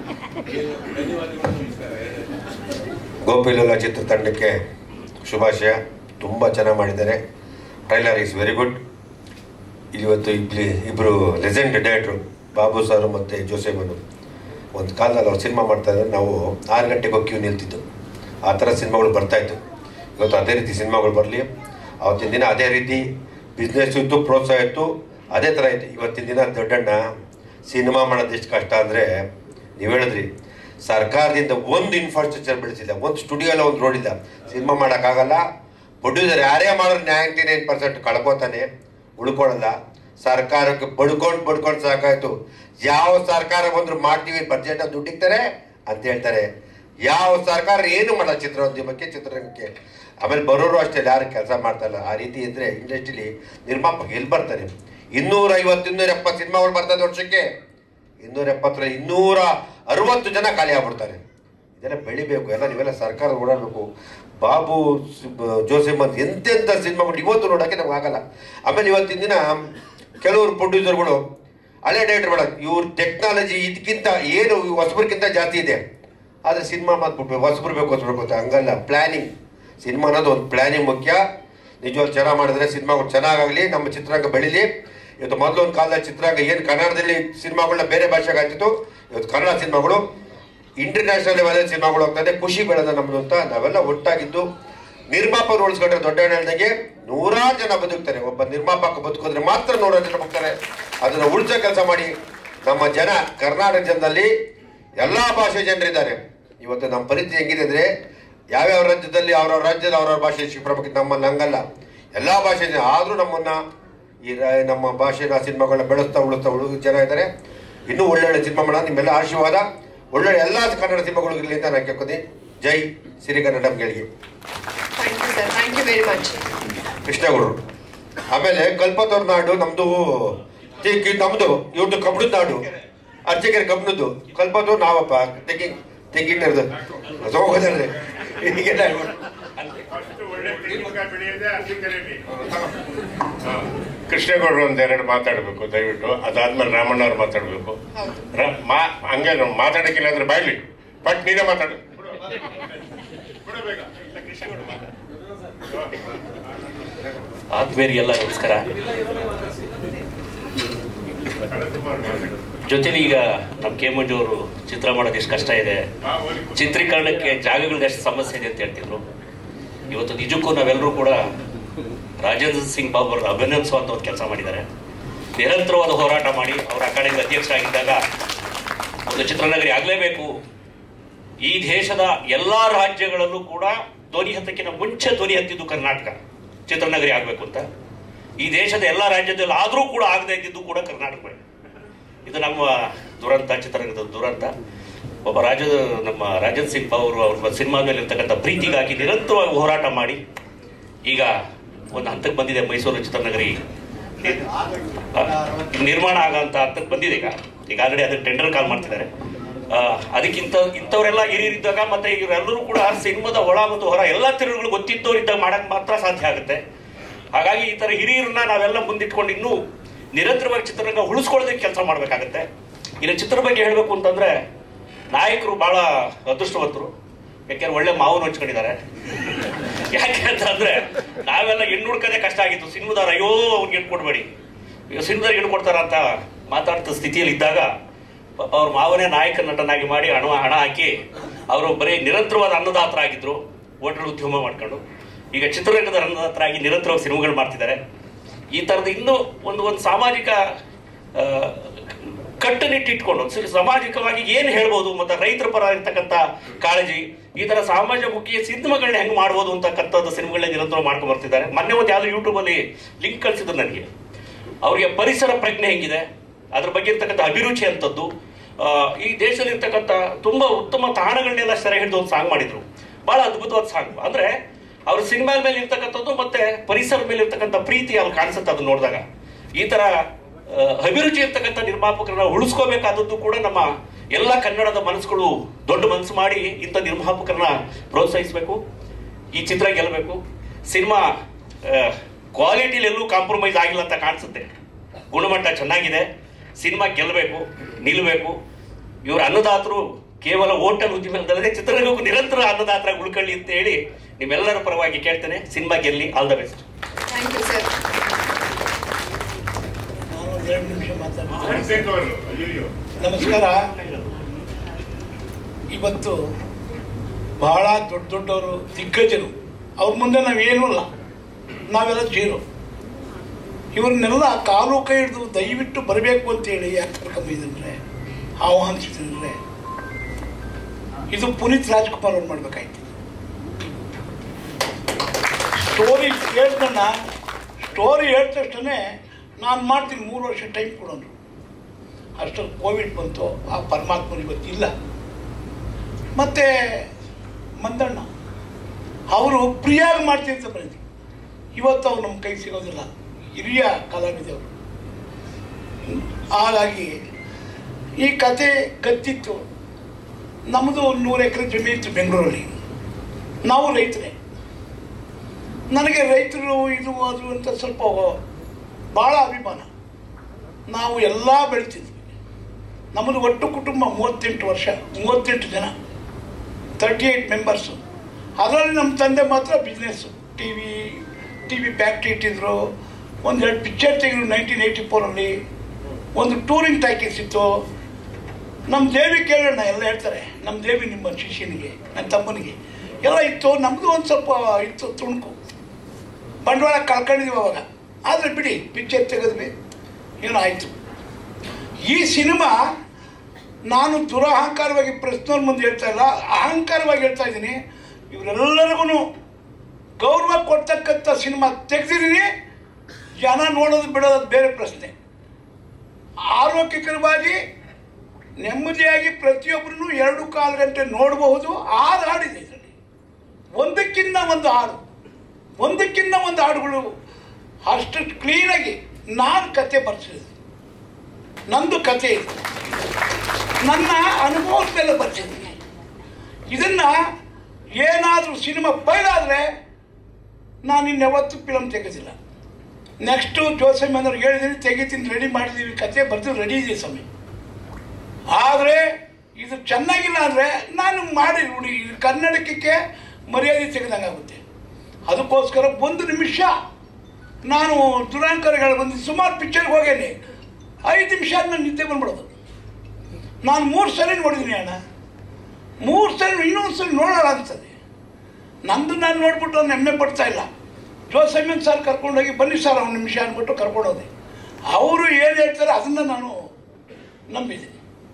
ಗೋಪಿಲೋಲ ಚಿತ್ರತಂಡಕ್ಕೆ ಶುಭಾಶಯ ತುಂಬ ಚೆನ್ನಾಗಿ ಮಾಡಿದ್ದಾರೆ ಟ್ರೈಲರ್ ಈಸ್ ವೆರಿ ಗುಡ್ ಇವತ್ತು ಇಬ್ಲಿ ಇಬ್ಬರು ಲೆಜೆಂಡ್ ಡೈರೆಕ್ಟ್ರು ಬಾಬು ಸರ್ ಮತ್ತು ಜೋಸೆಮನು ಒಂದು ಕಾಲದಲ್ಲಿ ಅವ್ರು ಸಿನಿಮಾ ಮಾಡ್ತಾ ಇದ್ದಾರೆ ನಾವು ಆರು ಗಂಟೆಗೆ ಹೋಗಿ ಕ್ಯೂ ನಿಲ್ತಿದ್ದು ಆ ಥರ ಸಿನಿಮಾಗಳು ಬರ್ತಾಯಿತ್ತು ಇವತ್ತು ಅದೇ ರೀತಿ ಸಿನಿಮಾಗಳು ಬರಲಿ ಅವತ್ತಿನ ದಿನ ಅದೇ ರೀತಿ ಬಿಸ್ನೆಸ್ ಇತ್ತು ಪ್ರೋತ್ಸಾಹ ಇತ್ತು ಅದೇ ಥರ ಇತ್ತು ಇವತ್ತಿನ ದಿನ ದೊಡ್ಡಣ್ಣ ಸಿನಿಮಾ ಮಾಡೋದು ಎಷ್ಟು ಕಷ್ಟ ಅಂದರೆ ನೀವು ಹೇಳಿದ್ರಿ ಸರ್ಕಾರದಿಂದ ಒಂದು ಇನ್ಫ್ರಾಸ್ಟ್ರಕ್ಚರ್ ಬೆಳೆಸಿಲ್ಲ ಒಂದು ಸ್ಟುಡಿಯೋ ಎಲ್ಲ ಒಂದು ರೋಡ್ ಇಲ್ಲ ಸಿನಿಮಾ ಮಾಡೋಕ್ಕಾಗಲ್ಲ ಪ್ರೊಡ್ಯೂಸರ್ ಯಾರೇ ಮಾಡೋರು ನೈಂಟಿ ನೈನ್ ಪರ್ಸೆಂಟ್ ಕಳ್ಕೊತಾನೆ ಉಳ್ಕೊಳ್ಳಲ್ಲ ಸರ್ಕಾರಕ್ಕೆ ಬಡ್ಕೊಂಡು ಬಡ್ಕೊಂಡು ಸಾಕಾಯ್ತು ಯಾವ ಸರ್ಕಾರ ಬಂದ್ರು ಮಾಡ್ತೀವಿ ಬಡ್ಜೆಟ್ ದುಡ್ಡಿಕ್ತಾರೆ ಅಂತ ಹೇಳ್ತಾರೆ ಯಾವ ಸರ್ಕಾರ ಏನು ಮಾಡಲ್ಲ ಚಿತ್ರೋದ್ಯಮಕ್ಕೆ ಚಿತ್ರರಂಗಕ್ಕೆ ಆಮೇಲೆ ಬರೋರು ಅಷ್ಟೇ ಯಾರು ಕೆಲಸ ಮಾಡ್ತಾ ಇಲ್ಲ ಆ ರೀತಿ ಇದ್ರೆ ಇಂಡಸ್ಟ್ರಿಲಿ ನಿರ್ಮಾಪಕ ಎಲ್ಲಿ ಬರ್ತಾರೆ ಇನ್ನೂರ ಐವತ್ತು ಇನ್ನೂರ ಎಪ್ಪತ್ತು ಸಿನಿಮಾಗಳು ಬರ್ತದೆ ವರ್ಷಕ್ಕೆ ಇನ್ನೂರ ಎಪ್ಪತ್ತರ ಇನ್ನೂರ ಅರವತ್ತು ಜನ ಖಾಲಿ ಆಗ್ಬಿಡ್ತಾರೆ ಇದೆಲ್ಲ ಬೆಳಿಬೇಕು ಎಲ್ಲ ನೀವೆಲ್ಲ ಸರ್ಕಾರ ಓಡಾಡಬೇಕು ಬಾಬು ಸ್- ಬ- ಜೋಸೆಫ್ ಅಂತ ಎಂತೆಂಥ ಸಿನಿಮಾಗಳು ಇವತ್ತು ನೋಡೋಕ್ಕೆ ನಮ್ಗೆ ಆಗಲ್ಲ ಆಮೇಲೆ ಇವತ್ತಿನ ದಿನ ಕೆಲವರು ಪ್ರೊಡ್ಯೂಸರ್ಗಳು ಹಳೆ ಡೈರೆಕ್ಟರ್ಗಳ ಇವ್ರ ಟೆಕ್ನಾಲಜಿ ಇದಕ್ಕಿಂತ ಏನು ಹೊಸಬ್ರಿಗಿಂತ ಜಾಸ್ತಿ ಇದೆ ಆದರೆ ಸಿನಿಮಾ ಮಾತ್ಬಿಟ್ಬೇಕು ಹೊಸಬ್ರು ಬೇಕು ಹೊಸಬ್ರು ಅಂತ ಹಂಗಲ್ಲ ಪ್ಲ್ಯಾನಿಂಗ್ ಸಿನಿಮಾ ಅನ್ನೋದು ಒಂದು ಪ್ಲ್ಯಾನಿಂಗ್ ಮುಖ್ಯ ನಿಜವಾಗ್ಲೂ ಚೆನ್ನಾಗಿ ಮಾಡಿದ್ರೆ ಸಿನಿಮಾಗಳು ಚೆನ್ನಾಗಾಗಲಿ ನಮ್ಮ ಚಿತ್ರರಂಗ ಬೆಳೀಲಿ ಇವತ್ತು ಮೊದಲು ಒಂದು ಕಾಲದಲ್ಲಿ ಚಿತ್ರರಂಗ ಏನು ಕನ್ನಡದಲ್ಲಿ ಸಿನಿಮಾಗಳನ್ನ ಬೇರೆ ಭಾಷೆಗೆ ಹಾಕಿತ್ತು ಇವತ್ತು ಕನ್ನಡ ಸಿನಿಮಾಗಳು ಇಂಟರ್ನ್ಯಾಷನಲ್ ಲೆವೆಲ್ ಸಿನಿಮಾಗಳು ಹೋಗ್ತದೆ ಖುಷಿ ಬೆಳೆದ ನಮ್ಮದು ಅಂತ ನಾವೆಲ್ಲ ಒಟ್ಟಾಗಿದ್ದು ನಿರ್ಮಾಪಕರು ಉಳಿಸ್ಕೊಂಡ್ರೆ ದೊಡ್ಡ ಹೇಳ್ದಂಗೆ ನೂರಾರು ಜನ ಬದುಕ್ತಾರೆ ಒಬ್ಬ ನಿರ್ಮಾಪಕ ಬದುಕಿದ್ರೆ ಮಾತ್ರ ನೂರಾರು ಜನ ಬದುಕ್ತಾರೆ ಅದನ್ನು ಉಳಿಸೋ ಕೆಲಸ ಮಾಡಿ ನಮ್ಮ ಜನ ಕರ್ನಾಟಕ ಜನದಲ್ಲಿ ಎಲ್ಲ ಭಾಷೆ ಜನರಿದ್ದಾರೆ ಇವತ್ತು ನಮ್ಮ ಪರಿಸ್ಥಿತಿ ಹೆಂಗಿದೆ ಅಂದರೆ ಯಾವ್ಯಾವ ರಾಜ್ಯದಲ್ಲಿ ಅವ್ರವ್ರ ರಾಜ್ಯದ ಅವ್ರವ್ರ ಭಾಷೆ ಶಿಕ್ಷಣ ನಮ್ಮಲ್ಲಿ ಹಂಗಲ್ಲ ಎಲ್ಲ ಭಾಷೆ ಜನ ಆದರೂ ನಮ್ಮನ್ನು ಈ ರ- ನಮ್ಮ ಭಾಷೆನ ಸಿನಿಮಾಗಳನ್ನ ಬೆಳೆಸ್ತಾ ಉಳಿಸ್ತಾ ಉಳು ಜನ ಇದ್ದಾರೆ ಇನ್ನೂ ಒಳ್ಳೊಳ್ಳೆ ಸಿನಿಮಾ ಮಾಡೋಣ ನಿಮ್ಮೆಲ್ಲ ಆಶೀರ್ವಾದ ಒಳ್ಳೊಳ್ಳೆ ಎಲ್ಲ ಕನ್ನಡ ಸಿನಿಮಾಗಳು ಇರಲಿ ಅಂತ ನಾನು ಕೇಳ್ಕೊತೀನಿ ಜೈ ಸಿರಿ ಕನ್ನಡಂಗಳಿಗೆ thank you sir thank you very much ಕೃಷ್ಣಗೌಡರು ಆಮೇಲೆ ಕಲ್ಪತೋರ್ ನಾಡು ನಮ್ದು ತಿ- ನಮ್ದು ಇವ್ರದ್ದು ಕಬ್ಬಣದ ನಾಡು ಅರ್ಚಕೆರೆ ಕಬ್ಬಣದ್ದು ಕಲ್ಪತೋರ್ ನಾವಪ್ಪ ತೆಂಗಿನ ತೆಂಗಿನದು ಹೋಗೋದಲ್ರಿ ಹೀಗೆಲ್ಲ ಹೇಳ್ಬಿಟ್ಟು. ಕೃಷ್ಣೇಗೌಡರು ಒಂದೆರಡು ಮಾತಾಡಬೇಕು ದಯವಿಟ್ಟು ಅದಾದ್ಮೇಲೆ ರಾಮಣ್ಣ ಅವ್ರು ಮಾತಾಡಬೇಕು ಹೌದು ಮಾ ಹಂಗೆ ನಾವು ಮಾತಾಡಕ್ಕಿಲ್ಲ ಅಂದ್ರೆ ಬಾಯ್ಲಿ ಬಟ್ ನೀನೇ ಮಾತಾಡು ಆತ್ಮೀಯರಿಗೆಲ್ಲ ನಮಸ್ಕಾರ ಜೊತೆಲಿ ಈಗ ನಮ್ಮ ಕೆ ಮಂಜು ಅವರು ಚಿತ್ರ ಮಾಡೋದು ಎಷ್ಟು ಕಷ್ಟ ಇದೆ ಚಿತ್ರೀಕರಣಕ್ಕೆ ಜಾಗಗಳಿಗೆ ಎಷ್ಟು ಸಮಸ್ಯೆ ಇದೆ ಅಂತ ಹೇಳ್ತಿದ್ರು ಇವತ್ತು ನಿಜಕ್ಕೂ ನಾವೆಲ್ಲರೂ ಕೂಡ ರಾಜೇಂದ್ರ ಸಿಂಗ್ ಬಾಬು ಅವ್ರನ್ನ ಅಭಿನಂದಿಸುವಂತ ಒಂದು ಕೆಲಸ ಮಾಡಿದ್ದಾರೆ ನಿರಂತರವಾದ ಹೋರಾಟ ಮಾಡಿ ಅವರ ಅಕಾಡೆಮಿ ಅಧ್ಯಕ್ಷರಾಗಿದ್ದಾಗ ಒಂದು ಚಿತ್ರನಗರಿ ಆಗಲೇಬೇಕು ಈ ದೇಶದ ಎಲ್ಲಾ ರಾಜ್ಯಗಳಲ್ಲೂ ಕೂಡ ಧ್ವನಿ ಹತ್ತಕ್ಕಿಂತ ಮುಂಚೆ ಧ್ವನಿ ಹತ್ತಿದ್ದು ಕರ್ನಾಟಕ ಚಿತ್ರನಗರಿ ಆಗಬೇಕು ಅಂತ ಈ ದೇಶದ ಎಲ್ಲ ರಾಜ್ಯದಲ್ಲಿ ಆದರೂ ಕೂಡ ಆಗದೆ ಇದ್ದಿದ್ದು ಕೂಡ ಕರ್ನಾಟಕವೇ ಇದು ನಮ್ಮ ದುರಂತ ಚಿತ್ರರಂಗದ ದುರಂತ ಒಬ್ಬ ರಾಜ್ಯದ ನಮ್ಮ ರಾಜನ್ ಸಿಂಗ್ ಅವರು ಅವ್ರ ಸಿನಿಮಾ ಮೇಲೆ ಇರ್ತಕ್ಕಂಥ ಪ್ರೀತಿಗಾಗಿ ನಿರಂತರವಾಗಿ ಹೋರಾಟ ಮಾಡಿ ಈಗ ಒಂದು ಹಂತಕ್ಕೆ ಬಂದಿದೆ ಮೈಸೂರು ಚಿತ್ರನಗರಿ ನಿರ್- ಆ, ನಿರ್ಮಾಣ ಆಗಂತ ಹಂತಕ್ಕೆ ಬಂದಿದೆ ಈಗ ಈಗ ಆಲ್ರೆಡಿ ಅದಕ್ಕೆ ಟೆಂಡರ್ ಕಾಲ್ ಮಾಡ್ತಿದ್ದಾರೆ ಆ, ಅದಕ್ಕಿಂತ ಇಂಥವರೆಲ್ಲ ಹಿರಿಯರಿದ್ದಾಗ ಮತ್ತೆ ಇವರೆಲ್ಲರೂ ಕೂಡ ಸಿನಿಮಾದ ಒಳ ಮತ್ತು ಹೊರ ಎಲ್ಲ ತಿರುಗಳು ಗೊತ್ತಿದ್ದವ್ರು ಇದ್ದಾಗ ಮಾಡಕ್ ಮಾತ್ರ ಸಾಧ್ಯ ಆಗುತ್ತೆ ಹಾಗಾಗಿ ಈ ತರ ಹಿರಿಯರನ್ನ ನಾವೆಲ್ಲ ಮುಂದಿಟ್ಕೊಂಡು ಇನ್ನೂ ನಿರಂತರವಾಗಿ ಚಿತ್ರರಂಗ ಉಳಿಸ್ಕೊಳ್ಳೋದಕ್ಕೆ ಕೆಲಸ ಮಾಡಬೇಕಾಗತ್ತೆ ಇನ್ನು ಚಿತ್ರ ಬಗ್ಗೆ ಹೇಳಬೇಕು ಅಂತಂದ್ರೆ ನಾಯಕರು ಬಹಳ ಅದೃಷ್ಟವಂತರು ಯಾಕೆಂದ್ರೆ ಒಳ್ಳೆ ಮಾವನು ಹಂಚ್ಕೊಂಡಿದ್ದಾರೆ ಯಾಕೆ ಅಂತಂದ್ರೆ ನಾವೆಲ್ಲ ಹೆಣ್ಣು ಹುಡ್ಕೋದೇ ಕಷ್ಟ ಆಗಿತ್ತು ಸಿನಿಮಾದವ್ರು ಅಯ್ಯೋ ಅವ್ರಿಗೆ ಹೆಣ್ಣು ಕೊಡ್ಬೇಡಿ ಅಯ್ಯೋ ಸಿನಿಮಾದಾಗ ಹೆಣ್ಣು ಕೊಡ್ತಾರ ಅಂತ ಮಾತಾಡ್ತ ಸ್ಥಿತಿಯಲ್ಲಿ ಇದ್ದಾಗ ಪಾಪ ಅವ್ರ ಮಾವನೇ ನಾಯಕ ನಟನಾಗಿ ಮಾಡಿ ಹಣ ಹಣ ಹಾಕಿ ಅವರು ಬರೀ ನಿರಂತರವಾದ ಅನ್ನದಾತರಾಗಿದ್ರು ಹೋಟೆಲ್ ಉದ್ಯಮ ಮಾಡ್ಕೊಂಡು ಈಗ ಚಿತ್ರರಂಗದ ಅನ್ನದಾತರಾಗಿ ನಿರಂತರವಾಗಿ ಸಿನಿಮಾಗಳು ಮಾಡ್ತಿದ್ದಾರೆ ಈ ತರದ ಇನ್ನೂ ಒಂದು ಒಂದು ಸಾಮಾಜಿಕ ಆ, ಕಟ್ಟುನಿಟ್ಟಿಟ್ಕೊಂಡು ಸ- ಸಾಮಾಜಿಕವಾಗಿ ಏನು ಹೇಳ್ಬೋದು ಮತ್ತೆ ರೈತರ ಪರ ಇರ್ತಕ್ಕಂಥ ಕಾಳಜಿ ಈ ತರ ಸಮಾಜಮುಖಿ ಸಿನಿಮಾಗಳನ್ನ ಹೆಂಗ್ ಮಾಡ್ಬೋದು ಅಂತಕ್ಕಂಥದ್ದು ಸಿನಿಮಾಗಳನ್ನ ನಿರಂತರ ಮಾಡ್ಕೊಂಡು ಬರ್ತಿದ್ದಾರೆ ಮೊನ್ನೆ ಒಂದು ಯಾವ್ದೋ ಯೂಟ್ಯೂಬ್ ಅಲ್ಲಿ ಲಿಂಕ್ ಕಳಿಸಿದ್ರು ನನಗೆ ಅವರಿಗೆ ಪರಿಸರ ಪ್ರಜ್ಞೆ ಹೆಂಗಿದೆ ಅದ್ರ ಬಗ್ಗೆ ಇರ್ತಕ್ಕಂಥ ಅಭಿರುಚಿ ಅಂತದ್ದು ಆ, ಈ ದೇಶದಲ್ಲಿ ಇರ್ತಕ್ಕಂಥ ತುಂಬಾ ಉತ್ತಮ ತಾಣಗಳನ್ನೆಲ್ಲ ಸೆರೆ ಹಿಡಿದು ಒಂದು ಸಾಂಗ್ ಮಾಡಿದ್ರು ಬಹಳ ಅದ್ಭುತವಾದ ಸಾಂಗ್ ಅಂದ್ರೆ ಅವ್ರ ಸಿನಿಮಾ ಮೇಲೆ ಇರ್ತಕ್ಕಂಥದ್ದು ಮತ್ತೆ ಪರಿಸರದ ಮೇಲೆ ಇರ್ತಕ್ಕಂಥ ಪ್ರೀತಿ ಅಲ್ಲಿ ಕಾಣಿಸುತ್ತೆ ಅದನ್ನ ನೋಡಿದಾಗ ಈ ತರ ಆ, ಅಭಿರುಚಿ ಇರ್ತಕ್ಕಂಥ ನಿರ್ಮಾಪಕರನ್ನ ಉಳಿಸ್ಕೋಬೇಕಾದದ್ದು ಕೂಡ ನಮ್ಮ ಎಲ್ಲ ಕನ್ನಡದ ಮನಸ್ಸುಗಳು ದೊಡ್ಡ ಮನಸ್ಸು ಮಾಡಿ ಇಂಥ ನಿರ್ಮಾಪಕರನ್ನ ಪ್ರೋತ್ಸಾಹಿಸಬೇಕು ಈ ಚಿತ್ರ ಗೆಲ್ಲಬೇಕು ಸಿನಿಮಾ ಕ್ವಾಲಿಟಿಲಿ ಎಲ್ಲೂ ಕಾಂಪ್ರಮೈಸ್ ಆಗಿಲ್ಲ ಅಂತ ಕಾಣಿಸುತ್ತೆ ಗುಣಮಟ್ಟ ಚೆನ್ನಾಗಿದೆ ಸಿನಿಮಾ ಗೆಲ್ಲಬೇಕು ನಿಲ್ಲಬೇಕು ಇವರು ಅನ್ನದಾತರು ಕೇವಲ ಹೋಟೆಲ್ ಉದ್ಯಮದಲ್ಲದೆ ಚಿತ್ರರಂಗಕ್ಕೂ ನಿರಂತರ ಅನ್ನದಾತರಾಗಿ ಉಳ್ಕೊಳ್ಳಿ ಅಂತ ಹೇಳಿ ನಿಮ್ಮೆಲ್ಲರ ಪರವಾಗಿ ಕೇಳ್ತೇನೆ ಸಿನಿಮಾ ಗೆಲ್ಲಿ all the best thank you sir ನಾನು ಒಂದು ಎರಡು ನಿಮಿಷ ಮಾತಾಡ್ತೀನಿ ನಮಸ್ಕಾರ ಇವತ್ತು ಬಹಳ ದೊಡ್ಡ ದೊಡ್ಡವರು ದಿಗ್ಗಜರು ಅವ್ರ ಮುಂದೆ ನಾವೇನೂ ಇಲ್ಲ ನಾವೆಲ್ಲ ಜೀರೋ ಇವ್ರನ್ನೆಲ್ಲ ಕಾಲು ಕೈ ಹಿಡಿದು ದಯವಿಟ್ಟು ಬರಬೇಕು ಅಂತೇಳಿ ಯಾಕೆ ಕರ್ಕೊಂಬಂದ್ರೆ ಆಹ್ವಾನಿಸಿದ್ರೆ ಇದು ಪುನೀತ್ ರಾಜ್ಕುಮಾರ್ ಅವ್ರು ಮಾಡ್ಬೇಕಾಯ್ತು ಸ್ಟೋರಿ ಕೇಳ್ದಣ್ಣ ಸ್ಟೋರಿ ಹೇಳಿದ ತಕ್ಷಣ ನಾನು ಮಾಡ್ತೀನಿ ಮೂರು ವರ್ಷ ಟೈಮ್ ಕೊಡೋನು ಅಷ್ಟರಲ್ಲಿ ಕೋವಿಡ್ ಬಂತು ಆ ಪರಮಾತ್ಮನಿಗೆ ಗೊತ್ತಿಲ್ಲ ಮತ್ತು ಮಂದಣ್ಣ ಅವರು ಪ್ರಿಯಾಗಿ ಮಾಡ್ತೀನಿ ಅಂತ ಬರೀತಿ ಇವತ್ತು ಅವ್ರು ನಮ್ಮ ಕೈ ಸಿಗೋದಿಲ್ಲ ಹಿರಿಯ ಕಲಾವಿದವರು ಹಾಗಾಗಿ ಈ ಕತೆ ಗತ್ತಿತ್ತು ನಮ್ಮದು ಒಂದು ನೂರು ಎಕರೆ ಜಮೀನಿತ್ತು ಬೆಂಗಳೂರಲ್ಲಿ ನಾವು ರೈತರೇ ನನಗೆ ರೈತರು ಇದು ಅದು ಅಂತ ಸ್ವಲ್ಪ ಭಾಳ ಅಭಿಮಾನ ನಾವು ಎಲ್ಲ ಬೆಳಿತಿದ್ವಿ ನಮ್ಮದು ಒಟ್ಟು ಕುಟುಂಬ ಮೂವತ್ತೆಂಟು ವರ್ಷ ಮೂವತ್ತೆಂಟು ಜನ ತರ್ಟಿ ಏಯ್ಟ್ ಮೆಂಬರ್ಸು ಅದರಲ್ಲಿ ನಮ್ಮ ತಂದೆ ಮಾತ್ರ business T V T V factory ಇಟ್ಟಿದ್ರು ಒಂದೆರಡು ಪಿಕ್ಚರ್ ತೆಗೆದ್ರು ನೈನ್ಟೀನ್ ಏಯ್ಟಿ ಫೋರಲ್ಲಿ ಒಂದು ಟೂರಿಂಗ್ ಟ್ಯಾಕೀಸ್ ಇತ್ತು ನಮ್ಮ ದೇವಿ ಕೇಳೋಣ ಎಲ್ಲ ಹೇಳ್ತಾರೆ ನಮ್ಮ ದೇವಿ ನಿಮ್ಮ ಶಿಷ್ಯನಿಗೆ ನನ್ನ ತಮ್ಮನಿಗೆ ಎಲ್ಲ ಇತ್ತು ನಮ್ಮದು ಒಂದು ಸ್ವಲ್ಪ ಇತ್ತು ತುಣುಕು ಬಂಡವಾಳ ಕಳ್ಕೊಂಡಿದ್ವಿ ಅವಾಗ ಆದರೆ ಬಿಡಿ ಪಿಕ್ಚರ್ ತೆಗೆದ್ವಿ ಏನೋ ಆಯಿತು ಈ ಸಿನಿಮಾ ನಾನು ದುರಹಂಕಾರವಾಗಿ ಪ್ರಶ್ನವ್ರ ಮುಂದೆ ಹೇಳ್ತಾ ಇಲ್ಲ ಅಹಂಕಾರವಾಗಿ ಹೇಳ್ತಾ ಇದ್ದೀನಿ ಇವರೆಲ್ಲರಿಗೂ ಗೌರವ ಕೊಡ್ತಕ್ಕಂಥ ಸಿನಿಮಾ ತೆಗೆದಿದ್ದೀನಿ ಜನ ನೋಡೋದು ಬಿಡೋದು ಬೇರೆ ಪ್ರಶ್ನೆ ಆರೋಗ್ಯಕರವಾಗಿ ನೆಮ್ಮದಿಯಾಗಿ ಪ್ರತಿಯೊಬ್ಬರೂ ಎರಡು ಕಾಲು ಗಂಟೆ ನೋಡಬಹುದು ಆರು ಹಾಡಿದೆ ಇದರಲ್ಲಿ ಒಂದಕ್ಕಿಂತ ಒಂದು ಹಾಡು ಒಂದಕ್ಕಿಂತ ಒಂದು ಹಾಡುಗಳು ಅಷ್ಟು ಕ್ಲೀನಾಗಿ ನಾನು ಕತೆ ಬರ್ಸಿದೆ ನಂದು ಕತೆ ಇದು ನನ್ನ ಅನುಭವದ ಮೇಲೆ ಬರ್ತಿದ್ದೀನಿ ಇದನ್ನ ಏನಾದರೂ ಸಿನಿಮಾ ಬಯಲಾದರೆ ನಾನು ಇನ್ಯಾವತ್ತೂ ಫಿಲಮ್ ತೆಗೆದಿಲ್ಲ ನೆಕ್ಸ್ಟು ಜೋಸೆಮ್ ಅನ್ನೋರು ಹೇಳಿದ್ದೀನಿ ತೆಗಿತೀನಿ ರೆಡಿ ಮಾಡಿದ್ದೀವಿ ಕತೆ ಬರ್ದು ರೆಡಿ ಇದೆ ಸಮಯ ಆದರೆ ಇದು ಚೆನ್ನಾಗಿಲ್ಲ ಅಂದರೆ ನಾನು ಮಾಡಿ ನೋಡಿ ಇದು ಕನ್ನಡಕಕ್ಕೆ ಮರ್ಯಾದೆ ತೆಗೆದಂಗಾಗುತ್ತೆ ಅದಕ್ಕೋಸ್ಕರ ಒಂದು ನಿಮಿಷ ನಾನು ದುರಾಂಕರಗಳು ಬಂದು ಸುಮಾರು ಪಿಕ್ಚರ್ಗೆ ಹೋಗೇನೆ ಐದು ನಿಮಿಷ ಆದ್ಮೇಲೆ ನಿದ್ದೆ ಬಂದ್ಬಿಡೋದು ನಾನು ಮೂರು ಸಲ ನೋಡಿದ್ದೀನಿ ಅಣ್ಣ ಮೂರು ಸಲ ಇನ್ನೊಂದು ಸಲ ನೋಡೋಣ ಅನ್ಸದೆ ನಂದು ನಾನು ನೋಡ್ಬಿಟ್ಟು ನಾನು ಹೆಮ್ಮೆ ಪಡ್ತಾ ಇಲ್ಲ ಜೋಸೆಮನ್ ಸರ್ ಕರ್ಕೊಂಡೋಗಿ ಬನ್ನಿ ಸರ್ ಒಂದು ನಿಮಿಷ ಅಂದ್ಬಿಟ್ಟು ಕರ್ಕೊಂಡೋದೆ ಅವರು ಏನು ಹೇಳ್ತಾರೆ ಅದನ್ನು ನಾನು ನಂಬಿದೆ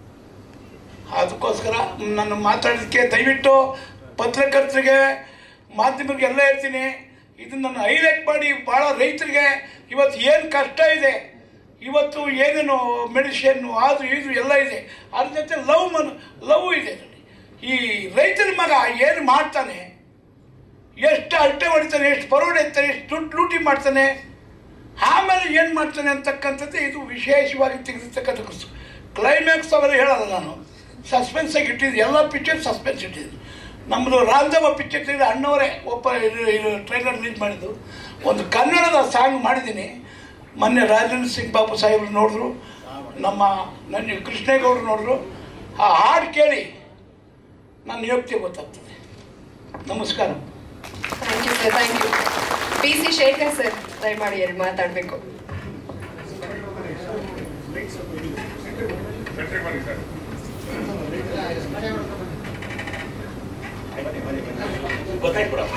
ಅದಕ್ಕೋಸ್ಕರ ನಾನು ಮಾತಾಡೋದಕ್ಕೆ ದಯವಿಟ್ಟು ಪತ್ರಕರ್ತರಿಗೆ ಮಾಧ್ಯಮಕ್ಕೆ ಎಲ್ಲ ಹೇಳ್ತೀನಿ ಇದನ್ನು ನಾನು ಹೈಲೈಟ್ ಮಾಡಿ ಭಾಳ ರೈತರಿಗೆ ಇವತ್ತು ಏನು ಕಷ್ಟ ಇದೆ ಇವತ್ತು ಏನೇನು ಮೆಡಿಷನ್ನು ಅದು ಇದು ಎಲ್ಲ ಇದೆ ಅದ್ರ ಜೊತೆ ಲವ್ ಮನ್ ಲವ್ ಇದೆ ಇದರಲ್ಲಿ ಈ ರೈತರ ಮಗ ಏನು ಮಾಡ್ತಾನೆ ಎಷ್ಟು ಅಡ್ಡೆ ಹೊಡಿತಾನೆ ಎಷ್ಟು ಪರೋಡೆ ಇರ್ತಾನೆ ಎಷ್ಟು ದುಡ್ಡು ಲೂಟಿ ಮಾಡ್ತಾನೆ ಆಮೇಲೆ ಏನು ಮಾಡ್ತಾನೆ ಅಂತಕ್ಕಂಥದ್ದು ಇದು ವಿಶೇಷವಾಗಿ ತೆಗೆದಿರ್ತಕ್ಕಂಥ ಕ್ಲೈಮ್ಯಾಕ್ಸ್ ಅವೆಲ್ಲ ಹೇಳಲ್ಲ ನಾನು ಸಸ್ಪೆನ್ಸ್ ಆಗಿ ಇಟ್ಟಿದ್ದು ಎಲ್ಲ ಪಿಕ್ಚರ್ ಸಸ್ಪೆನ್ಸ್ ಇಟ್ಟಿದ್ದೀನಿ ನಮ್ಮದು ರಾಂಧವ ಪಿಕ್ಚರ್ ತೆಗೆದು ಅಣ್ಣವರೇ ಒಬ್ಬ ಇದು ಇದು ಟ್ರೈಲರ್ ರಿಲೀಸ್ ಮಾಡಿದ್ದು ಒಂದು ಕನ್ನಡದ ಸಾಂಗ್ ಮಾಡಿದ್ದೀನಿ ಮೊನ್ನೆ ರಾಜೇಂದ್ರ ಸಿಂಗ್ ಬಾಬು ಸಾಹೇಬ್ರು ನೋಡಿದ್ರು ನಮ್ಮ ನನ್ನ ಕೃಷ್ಣೇಗೌಡರು ನೋಡಿದ್ರು ಆ ಹಾಡು ಕೇಳಿ ನನ್ನ ಯೋಗ್ಯತೆ ಗೊತ್ತಾಗ್ತದೆ ನಮಸ್ಕಾರ thank you sir thank you P C Shekhar sir ದಯಮಾಡಿ ಎರಡು ಮಾತಾಡಬೇಕು ಗೊತ್ತಾಯ್ತು ಬಿಡಪ್ಪ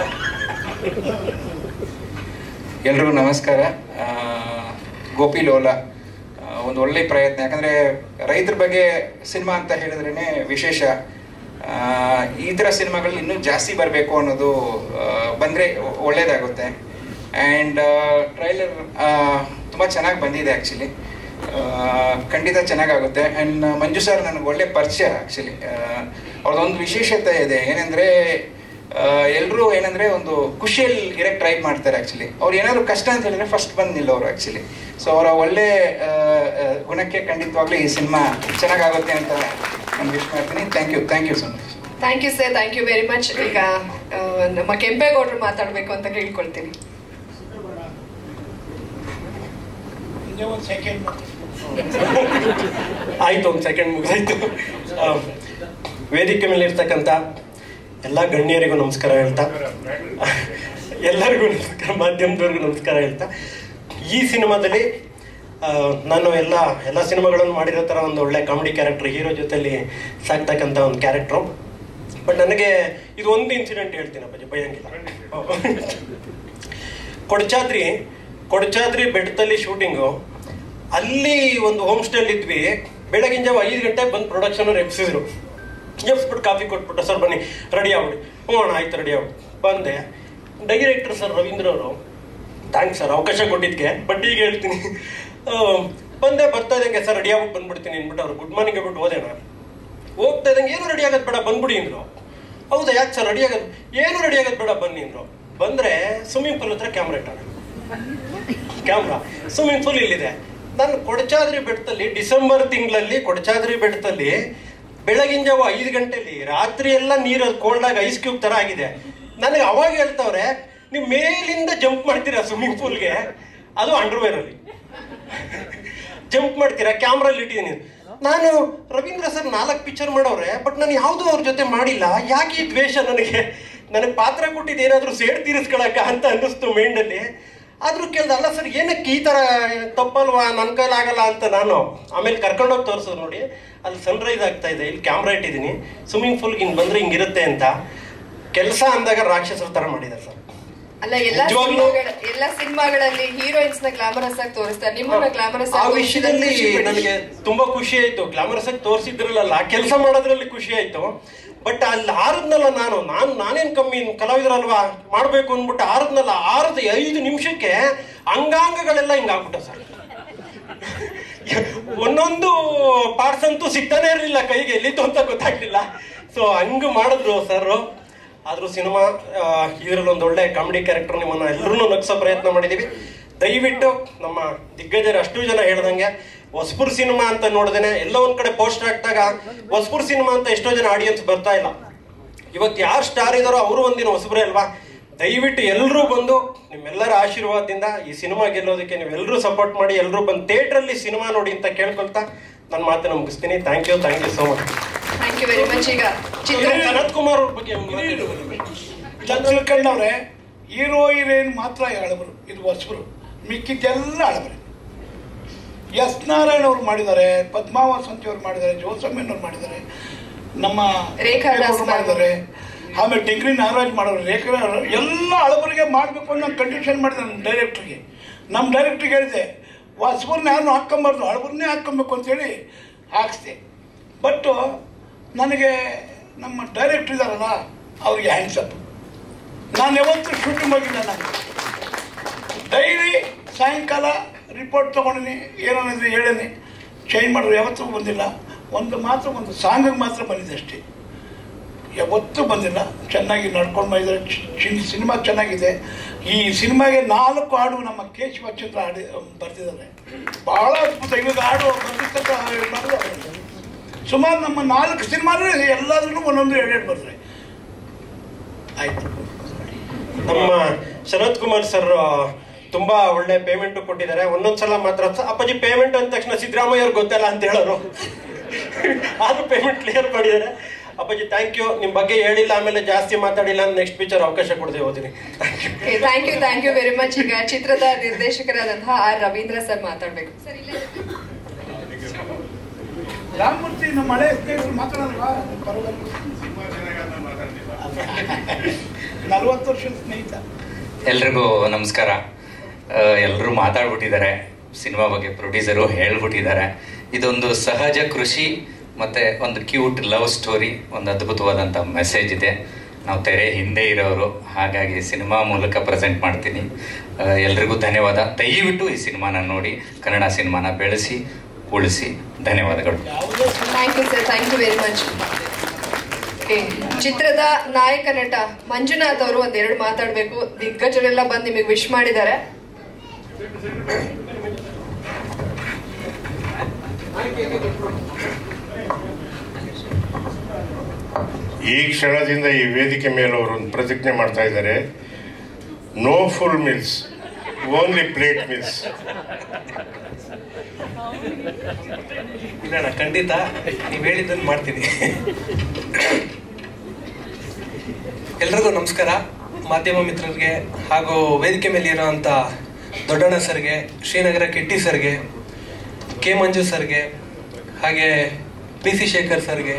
ಎಲ್ರಿಗೂ ನಮಸ್ಕಾರ ಆ, ಗೋಪಿ ಲೋಲ ಆ, ಒಂದು ಒಳ್ಳೆ ಪ್ರಯತ್ನ ಯಾಕಂದರೆ ರೈತರ ಬಗ್ಗೆ ಸಿನಿಮಾ ಅಂತ ಹೇಳಿದ್ರೇ ವಿಶೇಷ ಆ, ಈ ಥರ ಸಿನಿಮಾಗಳು ಇನ್ನೂ ಜಾಸ್ತಿ ಬರಬೇಕು ಅನ್ನೋದು ಬಂದರೆ ಒಳ್ಳೆಯದಾಗುತ್ತೆ ಆ್ಯಂಡ್ ಟ್ರೈಲರ್ ತುಂಬ ಚೆನ್ನಾಗಿ ಬಂದಿದೆ ಆ್ಯಕ್ಚುಲಿ ಖಂಡಿತ ಚೆನ್ನಾಗಾಗುತ್ತೆ ಆ್ಯಂಡ್ ಮಂಜು ಸರ್ ನನಗೆ ಒಳ್ಳೆ ಪರಿಚಯ ಆ್ಯಕ್ಚುಲಿ ಅವ್ರದ್ದೊಂದು ವಿಶೇಷತೆ ಇದೆ ಏನಂದರೆ ಎಲ್ಲರೂ ಏನಂದ್ರೆ ಒಂದು ಖುಷಿಯಲ್ಲಿ ಇರಕ್ಕೆ ಟ್ರೈ ಮಾಡ್ತಾರೆ ಆಕ್ಚುಲಿ ಅವ್ರು ಏನಾದ್ರು ಕಷ್ಟ ಅಂತ ಹೇಳಿದ್ರೆ ಫಸ್ಟ್ ಬಂದು ನಿಲ್ಲೋರು ಆಕ್ಚುಲಿ ಸೊ ಅವರ ಒಳ್ಳೆ ಆ, ಆ, ಗುಣಕ್ಕೆ ಖಂಡಿತವಾಗ್ಲೂ ಈ ಸಿನಿಮಾ ಚೆನ್ನಾಗಾಗುತ್ತೆ ಅಂತ ನಾನು ವಿಶ್ ಮಾಡ್ತೀನಿ thank you thank you so much thank you sir thank you very much ಈಗ ಆ, ನಮ್ಮ ಕೆಂಪೇಗೌಡರು ಮಾತಾಡಬೇಕು ಅಂತ ಕೇಳ್ಕೊಳ್ತೀನಿ ಹಿಂದೆ ಒಂದು ಸೆಕೆಂಡ್ ಆಯ್ತು ಒಂದು ಸೆಕೆಂಡ್ ಮುಗಿದಾಯ್ತು ಆ, ವೇದಿಕೆ ಮೇಲೆ ಇರ್ತಕ್ಕಂಥ ಎಲ್ಲ ಗಣ್ಯರಿಗೂ ನಮಸ್ಕಾರ ಹೇಳ್ತಾ ಎಲ್ಲರಿಗೂ ನಮಸ್ಕಾರ ಮಾಧ್ಯಮದವ್ರಿಗೂ ನಮಸ್ಕಾರ ಹೇಳ್ತಾ ಈ ಸಿನಿಮಾದಲ್ಲಿ ಆ, ನಾನು ಎಲ್ಲ ಎಲ್ಲ ಸಿನಿಮಾಗಳನ್ನು ಮಾಡಿರೋ ಥರ ಒಂದು ಒಳ್ಳೆ ಕಾಮಿಡಿ ಕ್ಯಾರೆಕ್ಟರ್ ಹೀರೋ ಜೊತೆಲಿ ಸಾಕ್ತಕ್ಕಂಥ ಒಂದು ಕ್ಯಾರೆಕ್ಟ್ರು ಬಟ್ ನನಗೆ ಇದು ಒಂದು ಇನ್ಸಿಡೆಂಟ್ ಹೇಳ್ತೀನಿ ಅಪ್ಪಾಜಿ ಭಯಂಗಿಲ್ಲ ಕೊಡಚಾದ್ರಿ ಕೊಡಚಾದ್ರಿ ಬೆಟ್ಟದಲ್ಲಿ ಶೂಟಿಂಗು ಅಲ್ಲಿ ಒಂದು ಹೋಮ್ ಸ್ಟೇಲ್ ಇದ್ವಿ ಬೆಳಗಿನ ಜಾವ ಐದು ಗಂಟೆಗೆ ಬಂದು ಪ್ರೊಡಕ್ಷನ್ ಎಬ್ಸಿದ್ರು ಎಬ್ಸ್ಬಿಟ್ಟು ಕಾಫಿ ಕೊಟ್ಬಿಟ್ಟು ಸರ್ ಬನ್ನಿ ರೆಡಿ ಆಗ್ಬಿಡಿ ಹ್ಞೂ ಅಣ್ಣ ಆಯ್ತು ರೆಡಿ ಆಗ್ಬಿಟ್ಟು ಬಂದೆ ಡೈರೆಕ್ಟರ್ ಸರ್ ರವೀಂದ್ರ ಅವರು ಥ್ಯಾಂಕ್ಸ್ ಸರ್ ಅವಕಾಶ ಕೊಟ್ಟಿದ್ದಕ್ಕೆ ಬಟ್ ಈಗ ಹೇಳ್ತೀನಿ ಆ, ಬಂದೆ ಬರ್ತಾ ಇದ್ದಂಗೆ ಸರ್ ರೆಡಿ ಆಗ್ಬಿಟ್ಟು ಬಂದ್ಬಿಡ್ತೀನಿ ಅಂದ್ಬಿಟ್ಟು ಅವ್ರು ಗುಡ್ ಮಾರ್ನಿಂಗ್ ಹೇಳ್ಬಿಟ್ಟು ಹೋದೆ ನಾನು ಹೋಗ್ತಾ ಇದ್ದಂಗೆ ಏನು ರೆಡಿ ಆಗೋದು ಬೇಡ ಬಂದ್ಬಿಡಿ ಅಂದ್ರು ಹೌದಾ ಯಾಕೆ ಸರ್ ರೆಡಿ ಆಗೋದು ಏನು ರೆಡಿ ಆಗೋದು ಬೇಡ ಬನ್ನಿ ಅಂದ್ರು ಬಂದ್ರೆ ಸ್ವಿಮ್ಮಿಂಗ್ ಪೂಲ್ ಹತ್ರ ಕ್ಯಾಮ್ರಾ ಇಟ್ಟಾರೆ ಕ್ಯಾಮ್ರಾ ಸ್ವಿಮ್ಮಿಂಗ್ ಪೂಲ್ ಇಲ್ಲಿದೆ ನಾನು ಕೊಡಚಾದ್ರಿ ಬೆಟ್ಟದಲ್ಲಿ ಡಿಸೆಂಬರ್ ತಿಂಗಳಲ್ಲಿ ಕೊಡಚಾದ್ರಿ ಬೆಟ್ಟದಲ್ಲಿ ಬೆಳಗಿನ ಜಾವ ಐದು ಗಂಟೆಲಿ ರಾತ್ರಿ ಎಲ್ಲ ನೀರು ಕೋಲ್ಡಾಗಿ ಐಸ್ ಕ್ಯೂಬ್ ತರ ಆಗಿದೆ ನನಗೆ ಅವಾಗ ಹೇಳ್ತಾವ್ರೆ ನೀವು ಮೇಲಿಂದ ಜಂಪ್ ಮಾಡ್ತೀರಾ ಸ್ವಿಮ್ಮಿಂಗ್ ಪೂಲ್ಗೆ ಅದು ಅಂಡರ್ವೇರ್ ಅಲ್ಲಿ ಜಂಪ್ ಮಾಡ್ತೀರಾ ಕ್ಯಾಮ್ರಲ್ಲಿ ಇಟ್ಟಿದ್ದೀನಿ ನಾನು ರವೀಂದ್ರ ಸರ್ ನಾಲ್ಕು ಪಿಕ್ಚರ್ ಮಾಡವ್ರೆ ಬಟ್ ನಾನು ಯಾವುದೂ ಅವ್ರ ಜೊತೆ ಮಾಡಿಲ್ಲ ಯಾಕೆ ಈ ದ್ವೇಷ ನನಗೆ ನನಗೆ ಪಾತ್ರ ಕೊಟ್ಟಿದ್ದು ಏನಾದರೂ ಸೇಡ್ ತೀರಿಸ್ಕೊಳಕ ಅಂತ ಅನ್ನಿಸ್ತು ಮೈಂಡಲ್ಲಿ ಆದ್ರೂ ಕೇಳ್ದೆ ಅಲ್ಲ ಸರ್ ಏನಕ್ಕೆ ಈ ಥರ ತಪ್ಪಲ್ವಾ ನನ್ನ ಕೈಲಾಗಲ್ಲ ಅಂತ ನಾನು ಆಮೇಲೆ ಕರ್ಕೊಂಡೋಗಿ ತೋರಿಸೋದು ನೋಡಿ ಅಲ್ಲಿ ಸನ್ರೈಸ್ ಆಗ್ತಾ ಇದೆ ಇಲ್ಲಿ ಕ್ಯಾಮ್ರಾ ಇಟ್ಟಿದ್ದೀನಿ ಸ್ವಿಮ್ಮಿಂಗ್ ಪೂಲ್ಗೆ ಹಿಂಗೆ ಬಂದ್ರೆ ಹಿಂಗಿರುತ್ತೆ ಅಂತ ಕೆಲಸ ಅಂದಾಗ ರಾಕ್ಷಸರ ಥರ ಮಾಡಿದ್ದಾರೆ ಸರ್ ಅಲ್ಲ ಎಲ್ಲಾ ನಿಜವಾಗ್ಲೂ- ಸಿನಿಮಾಗಳ ಎಲ್ಲಾ ಸಿನಿಮಾಗಳಲ್ಲಿ ಹೀರೋಯಿನ್ಸ್ ನ ಗ್ಲಾಮರಸ್ ಆಗಿ ತೋರಿಸ್ತಾರೆ ನಿಮ್ಮನ್ನ ಗ್ಲಾಮರಸ್ ಆ ವಿಷಯದಲ್ಲಿ ನನಗೆ ತುಂಬಾ ಖುಷಿ ಆಯ್ತು ಗ್ಲಾಮರಸ್ ಆಗಿ ತೋರಿಸಿದ್ರಲ್ಲ ಕೆಲಸ ಮಾಡೋದ್ರಲ್ಲಿ ಖುಷಿ ಆಯ್ತು ಬಟ್ ಅಲ್ಲಿ ಆರದ್ನಲ್ಲ ನಾನು ನಾನು ನಾನೇನ್ ಕಮ್ಮಿ ಕಲಾವಿದರಲ್ವಾ ಮಾಡ್ಬೇಕು ಅಂದ್ಬಿಟ್ಟು ಆರದ್ನಲ್ಲ ಆರದ ಐದು ನಿಮಿಷಕ್ಕೆ ಅಂಗಾಂಗಗಳೆಲ್ಲ ಹಿಂಗಾಗ್ಬಿಟ್ಟ ಸರ್ ಒಂದೊಂದು ಪಾರ್ಟ್ಸ್ ಅಂತೂ ಸಿಗ್ತಾನೆ ಇರಲಿಲ್ಲ ಕೈಗೆ ಎಲ್ಲಿತ್ತು ಅಂತ ಗೊತ್ತಾಗ್ಲಿಲ್ಲ ಸೊ ಹಂಗ್ ಮಾಡಿದ್ರು ಸರ್ ಆದ್ರೂ ಸಿನಿಮಾ ಇದರಲ್ಲಿ ಒಂದು ಒಳ್ಳೆ ಕಾಮಿಡಿ ಕ್ಯಾರೆಕ್ಟರ್ ನಿಮ್ಮನ್ನ ಎಲ್ಲರೂ ನಗ್ಸೋ ಪ್ರಯತ್ನ ಮಾಡಿದೀವಿ ದಯವಿಟ್ಟು ನಮ್ಮ ದಿಗ್ಗಜರು ಅಷ್ಟು ಜನ ಹೇಳ್ದಂಗೆ ಹೊಸಪುರ್ ಸಿನಿಮಾ ಅಂತ ನೋಡ್ದೇನೆ ಎಲ್ಲ ಒಂದ್ ಕಡೆ ಪೋಸ್ಟ್ ಆಗ್ತಾಗ ಹೊಸಪುರ್ ಸಿನಿಮಾ ಅಂತ ಎಷ್ಟೋ ಜನ ಆಡಿಯನ್ಸ್ ಬರ್ತಾ ಇಲ್ಲ ಇವತ್ತು ಯಾರು ಸ್ಟಾರ್ ಇದಾರೋ ಅವರು ಒಂದಿನ ಹೊಸಬ್ರೆ ಅಲ್ವಾ ದಯವಿಟ್ಟು ಎಲ್ಲರೂ ಬಂದು ನಿಮ್ಮೆಲ್ಲರ ಆಶೀರ್ವಾದದಿಂದ ಈ ಸಿನಿಮಾ ಗೆಲ್ಲೋದಕ್ಕೆ ನೀವೆಲ್ಲರೂ ಸಪೋರ್ಟ್ ಮಾಡಿ ಎಲ್ಲರೂ ಬಂದು ಥಿಯೇಟ್ರಲ್ಲಿ ಸಿನಿಮಾ ನೋಡಿ ಅಂತ ಕೇಳ್ಕೊಳ್ತಾ ನನ್ನ ಮಾತನ್ನ ಮುಗಿಸ್ತೀನಿ thank you thank you so much thank you very much ಈಗ ಚಿತ್ರ ಶರತ್ ಕುಮಾರ್ ಅವ್ರ ಬಗ್ಗೆ ಇಲ್ಲ ತಿಳ್ಕೊಂಡವ್ರೆ ಹೀರೋ ಹೀರೋಯಿನ್ ಮಾತ್ರ ಹಳಬರು ಇದು ಹೊಸಬರು ಮಿಕ್ಕಿದ್ದೆಲ್ಲ ಹಳಬರು ಎಸ್ ನಾರಾಯಣ ಅವ್ರು ಮಾಡಿದ್ದಾರೆ ಪದ್ಮಾವಸಂತಿ ಅವ್ರು ಮಾಡಿದ್ದಾರೆ ಜೋಸಮ್ಮನ್ ಅವ್ರು ಮಾಡಿದ್ದಾರೆ ನಮ್ಮ ರೇಖಾ ದಾಸ್ ಅವ್ರು ಮಾಡಿದ್ದಾರೆ ಆಮೇಲೆ ಟಿಂಕ್ರಿ ನಾಗರಾಜ್ ಮಾಡೋರು ರೇಖಾ ಎಲ್ಲ ಹಳಬರಿಗೆ ಮಾಡಬೇಕು ಅನ್ನೋ ಕಂಡೀಷನ್ ಮಾಡಿದೆ ನಮ್ಮ ಡೈರೆಕ್ಟ್ರಿಗೆ ನಮ್ಮ ಡೈರೆಕ್ಟ್ರಿಗೆ ಹೇಳಿದೆ ಹೊಸಬರ್ನ ಯಾರನ್ನೂ ಹಾಕ್ಕೊಂಬಾರ್ದು ಹಳಬರನ್ನೇ ಹಾಕ್ಕೊಬೇಕು ಅಂತೇಳಿ ಹಾಕ್ಸ್ದೆ ಬಟ್ಟು ನನಗೆ ನಮ್ಮ ಡೈರೆಕ್ಟ್ರ್ ಇದ್ದಾರಲ್ಲ ಅವ್ರಿಗೆ ಹ್ಯಾಂಡ್ಸಪ್ ನಾನು ಯಾವತ್ತೂ ಶೂಟಿಂಗ್ ಹೋಗಿಲ್ಲ ನಾನು ಡೈಲಿ ಸಾಯಂಕಾಲ ರಿಪೋರ್ಟ್ ತೊಗೊಂಡಿನಿ ಏನೇನಿದ್ರೆ ಹೇಳೀನಿ ಚೇಂಜ್ ಮಾಡಿದ್ರು ಯಾವತ್ತೂ ಬಂದಿಲ್ಲ ಒಂದು ಮಾತ್ರ ಒಂದು ಸಾಂಗಿಗೆ ಮಾತ್ರ ಬಂದಿದೆ ಅಷ್ಟೇ ಯಾವತ್ತೂ ಬಂದಿಲ್ಲ ಚೆನ್ನಾಗಿ ನಡ್ಕೊಂಡು ಬಂದಿದ್ದಾರೆ ಚಿ- ಸಿನಿಮಾ ಚೆನ್ನಾಗಿದೆ ಈ ಸಿನಿಮಾಗೆ ನಾಲ್ಕು ಹಾಡು ನಮ್ಮ ಕೇಶವ ಚಿತ್ರ ಹಾಡಿ ಬರ್ತಿದ್ದಾರೆ ಭಾಳ ಅದ್ಭುತ ಇವಾಗ ಹಾಡು ಬರ್ತಿರ್ತಕ್ಕ ಮಾಡಿದ್ರು ಸುಮಾರು ನಮ್ಮ ನಾಲ್ಕು ಸಿನಿಮಾನೇ ಎಲ್ಲಾದ್ರೂ ಒಂದೊಂದು ಎರಡೆರಡು ಬರ್ತಾರೆ ಆಯ್ತು ನಮ್ಮ ಶರತ್ ಕುಮಾರ್ ಸರ್ ತುಂಬಾ ಒಳ್ಳೆ ಪೇಮೆಂಟ್ ಕೊಟ್ಟಿದ್ದಾರೆ ಒಂದೊಂದ್ಸಲ ಮಾತ್ರ "ಸ- ಅಪ್ಪಾಜಿ ಪೇಮೆಂಟ್ ಅಂದ ತಕ್ಷಣ ಸಿದ್ದರಾಮಯ್ಯ ಅವ್ರಿಗೆ ಗೊತ್ತಲ್ಲ ಅಂತ ಹೇಳೋರು ಆದ್ರೂ ಪೇಮೆಂಟ್ ಕ್ಲಿಯರ್ ಮಾಡಿದ್ದಾರೆ ಅಪ್ಪಾಜಿ ಥ್ಯಾಂಕ್ ಯು ನಿಮ್ ಬಗ್ಗೆ ಹೇಳಿಲ್ಲ ಆಮೇಲೆ ಜಾಸ್ತಿ ಮಾತಾಡಿಲ್ಲ ನೆಕ್ಸ್ಟ್ ಪಿಕ್ಚರ್ ಅವಕಾಶ ಕೊಡದೆ ಹೋದಿನಿ thank you thank you very much ಈಗ ಚಿತ್ರದ ನಿರ್ದೇಶಕರಾದಂತಹ ಆರ್ ರವೀಂದ್ರ ಸರ್ ಮಾತಾಡ್ಬೇಕು ಸರ್ ಇಲ್ಲ ರಾಮಮೂರ್ತಿ ನಮ್ಮ ಹಳೆ ಸ್ನೇಹಿತರು ಮಾತಾಡಲ್ವಾ ನಲವತ್ತು ವರ್ಷದ ಸ್ನೇಹಿತ ಎಲ್ರಿಗೂ ನಮಸ್ಕಾರ ಎಲ್ಲರೂ ಮಾತಾಡ್ಬಿಟ್ಟಿದ್ದಾರೆ ಸಿನಿಮಾ ಬಗ್ಗೆ ಪ್ರೊಡ್ಯೂಸರು ಹೇಳ್ಬಿಟ್ಟಿದ್ದಾರೆ ಇದೊಂದು ಸಹಜ ಕೃಷಿ ಮತ್ತು ಒಂದು ಕ್ಯೂಟ್ ಲವ್ ಸ್ಟೋರಿ ಒಂದು ಅದ್ಭುತವಾದಂಥ ಮೆಸೇಜ್ ಇದೆ ನಾವು ತೆರೆ ಹಿಂದೆ ಇರೋರು ಹಾಗಾಗಿ ಸಿನಿಮಾ ಮೂಲಕ ಪ್ರೆಸೆಂಟ್ ಮಾಡ್ತೀನಿ ಆ, ಎಲ್ರಿಗೂ ಧನ್ಯವಾದ ದಯವಿಟ್ಟು ಈ ಸಿನಿಮಾನ ನೋಡಿ ಕನ್ನಡ ಸಿನಿಮಾನ ಬೆಳೆಸಿ ಉಳಿಸಿ ಧನ್ಯವಾದಗಳು thank you sir thank you very much ಚಿತ್ರದ ನಾಯಕ ನಟ ಮಂಜುನಾಥ್ ಅವರು ಒಂದೆರಡು ಮಾತಾಡ್ಬೇಕು ದಿಗ್ಗಜರೆಲ್ಲ ಬಂದು ನಿಮಗೆ ವಿಶ್ ಮಾಡಿದ್ದಾರೆ ಈ ಕ್ಷಣದಿಂದ ಈ ವೇದಿಕೆ ಮೇಲೆ ಅವರು ಒಂದು ಪ್ರತಿಜ್ಞೆ ಮಾಡ್ತಾ ಇದ್ದಾರೆ no full meals only plate meals ಇಲ್ಲ ಅಣ್ಣ ಖಂಡಿತ ನೀವು ಹೇಳಿದ್ದನ್ನು ಮಾಡ್ತೀನಿ ಎಲ್ರಿಗೂ ನಮಸ್ಕಾರ ಮಾಧ್ಯಮ ಮಿತ್ರರಿಗೆ ಹಾಗೂ ವೇದಿಕೆ ಮೇಲೆ ಇರೋಂಥ ದೊಡ್ಡಣ್ಣ ಸರ್ಗೆ ಶ್ರೀನಗರ ಕಿಟ್ಟಿ ಸರ್ಗೆ ಕೆ ಮಂಜು ಸರ್ಗೆ ಹಾಗೆ ಪಿ ಸಿ ಶೇಖರ್ ಸರ್ಗೆ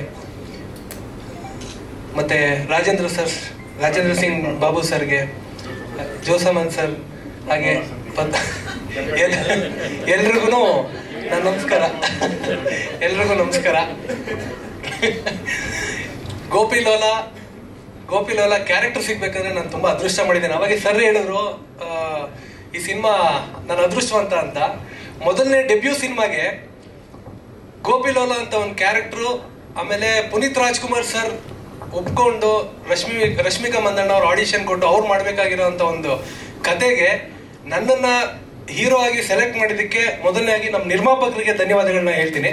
ಮತ್ತೆ ರಾಜೇಂದ್ರ ಸರ್ ರಾಜೇಂದ್ರ ಸಿಂಗ್ ಬಾಬು ಸರ್ಗೆ ಜೋಸಮನ್ ಸರ್ ಹಾಗೆ ಪದ್- ಎಲ್- ಎಲ್ರಿಗೂ ನನ್ನ ನಮಸ್ಕಾರ ಎಲ್ರಿಗೂ ನಮಸ್ಕಾರ ಗೋಪಿ ಲೋಲಾ ಗೋಪಿ ಲೋಲಾ ಕ್ಯಾರೆಕ್ಟರ್ ಸಿಗ್ಬೇಕಂದ್ರೆ ನಾನು ತುಂಬಾ ಅದೃಷ್ಟ ಮಾಡಿದ್ದೇನೆ ಅವಾಗ ಸರ್ ಹೇಳಿದ್ರು ಆ, ಈ ಸಿನಿಮಾ ನನ್ನ ಅದೃಷ್ಟವಂತ ಅಂತ ಮೊದಲನೇ ಡೆಬ್ಯೂ ಸಿನಿಮಾಗೆ ಗೋಪಿ ಲೋಲಾ ಅಂತ ಒಂದು ಕ್ಯಾರೆಕ್ಟ್ರು ಆಮೇಲೆ ಪುನೀತ್ ರಾಜ್ಕುಮಾರ್ ಸರ್ ಒಪ್ಕೊಂಡು ರಶ್ಮಿ ರಶ್ಮಿಕಾ ಮಂದಣ್ಣ ಅವ್ರು ಆಡಿಷನ್ ಕೊಟ್ಟು ಅವ್ರು ಮಾಡ್ಬೇಕಾಗಿರೋಂಥ ಒಂದು ಕತೆಗೆ ನನ್ನನ್ನ ಹೀರೋ ಆಗಿ ಸೆಲೆಕ್ಟ್ ಮಾಡಿದ್ದಕ್ಕೆ ಮೊದಲನೇದಾಗಿ ನಮ್ಮ ನಿರ್ಮಾಪಕರಿಗೆ ಧನ್ಯವಾದಗಳನ್ನ ಹೇಳ್ತೀನಿ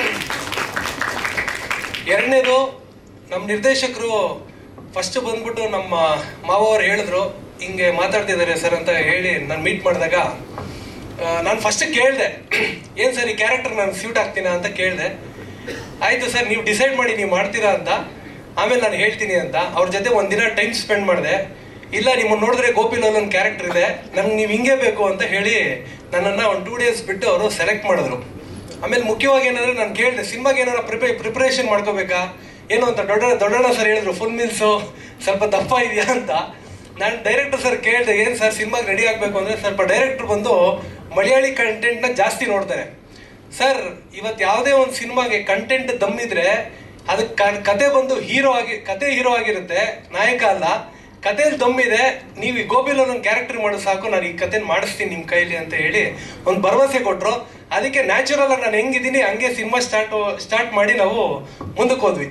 ಎರಡನೇದು ನಮ್ಮ ನಿರ್ದೇಶಕರು ಫಸ್ಟ್ ಬಂದ್ಬಿಟ್ಟು ನಮ್ಮ ಮಾವ ಅವ್ರು ಹೇಳಿದ್ರು ಹಿಂಗೆ ಮಾತಾಡ್ತಿದ್ದಾರೆ ಸರ್ ಅಂತ ಹೇಳಿ ನಾನು ಮೀಟ್ ಮಾಡಿದಾಗ ನಾನು ಫಸ್ಟ್ ಕೇಳಿದೆ ಏನು ಸರ್ ಈ ಕ್ಯಾರೆಕ್ಟರ್ ನಾನು ಸ್ಯೂಟ್ ಆಗ್ತೀನಾ ಅಂತ ಕೇಳಿದೆ ಆಯ್ತು ಸರ್ ನೀವು ಡಿಸೈಡ್ ಮಾಡಿ ನೀವು ಮಾಡ್ತೀರಾ ಅಂತ ಆಮೇಲೆ ನಾನು ಹೇಳ್ತೀನಿ ಅಂತ ಅವ್ರ ಜೊತೆ ಒಂದಿನ ಟೈಮ್ ಸ್ಪೆಂಡ್ ಮಾಡಿದೆ ಇಲ್ಲ ನಿಮ್ಮನ್ನ ನೋಡಿದ್ರೆ ಗೋಪಿಲಾಲ್ ಒಂದು ಕ್ಯಾರೆಕ್ಟರ್ ಇದೆ ನನ್ಗೆ ನೀವು ಹಿಂಗೆ ಬೇಕು ಅಂತ ಹೇಳಿ ನನ್ನನ್ನ ಒಂದು ಟೂ ಡೇಸ್ ಬಿಟ್ಟು ಅವರು ಸೆಲೆಕ್ಟ್ ಮಾಡಿದ್ರು ಆಮೇಲೆ ಮುಖ್ಯವಾಗಿ ಏನಂದ್ರೆ ನಾನು ಕೇಳಿದೆ ಸಿನಿಮಾಗೆ ಏನಾರ ಪ್ರಿಪೇ ಪ್ರಿಪರೇಷನ್ ಮಾಡ್ಕೋಬೇಕಾ ಏನು ಅಂತ ದೊಡ್ಡ ದೊಡ್ಡಣ್ಣ ಸರ್ ಹೇಳಿದ್ರು ಫುಲ್ ಮೀಲ್ಸು ಸ್ವಲ್ಪ ದಪ್ಪ ಇದೆಯಾ ಅಂತ ನಾನು ಡೈರೆಕ್ಟರ್ ಸರ್ ಕೇಳಿದೆ ಏನು ಸರ್ ಸಿನಿಮಾಗೆ ರೆಡಿ ಆಗಬೇಕು ಅಂದರೆ ಸ್ವಲ್ಪ ಡೈರೆಕ್ಟರ್ ಬಂದು ಮಲಯಾಳಿ ಕಂಟೆಂಟ್ನ ಜಾಸ್ತಿ ನೋಡ್ತಾರೆ ಸರ್ ಇವತ್ತು ಯಾವುದೇ ಒಂದು ಸಿನಿಮಾಗೆ ಕಂಟೆಂಟ್ ದಮ್ಮಿದ್ರೆ ಅದಕ್ಕೆ ಕ- ಕತೆ ಬಂದು ಹೀರೋ ಆಗಿ ಕತೆ ಹೀರೋ ಆಗಿರುತ್ತೆ ನಾಯಕ ಅಲ್ಲ ಕಥೆಯಲ್ಲಿ ದಮ್ಮಿದೆ ನೀವು ಈ ಗೋಪಿಲ್ ಒಂದು ಕ್ಯಾರೆಕ್ಟರ್ ಮಾಡೋ ಸಾಕು ನಾನು ಈ ಕತೆ ಮಾಡಿಸ್ತೀನಿ ನಿಮ್ಮ ಕೈಲಿ ಅಂತ ಹೇಳಿ ಒಂದು ಭರವಸೆ ಕೊಟ್ರು ಅದಕ್ಕೆ ನ್ಯಾಚುರಲ್ ಆಗಿ ನಾನು ಹೆಂಗಿದ್ದೀನಿ ಹಂಗೆ ಸಿನಿಮಾ ಸ್ಟಾರ್ಟ್ ಸ್ಟಾರ್ಟ್ ಮಾಡಿ ನಾವು ಮುಂದಕ್ಕೆ ಹೋದ್ವಿ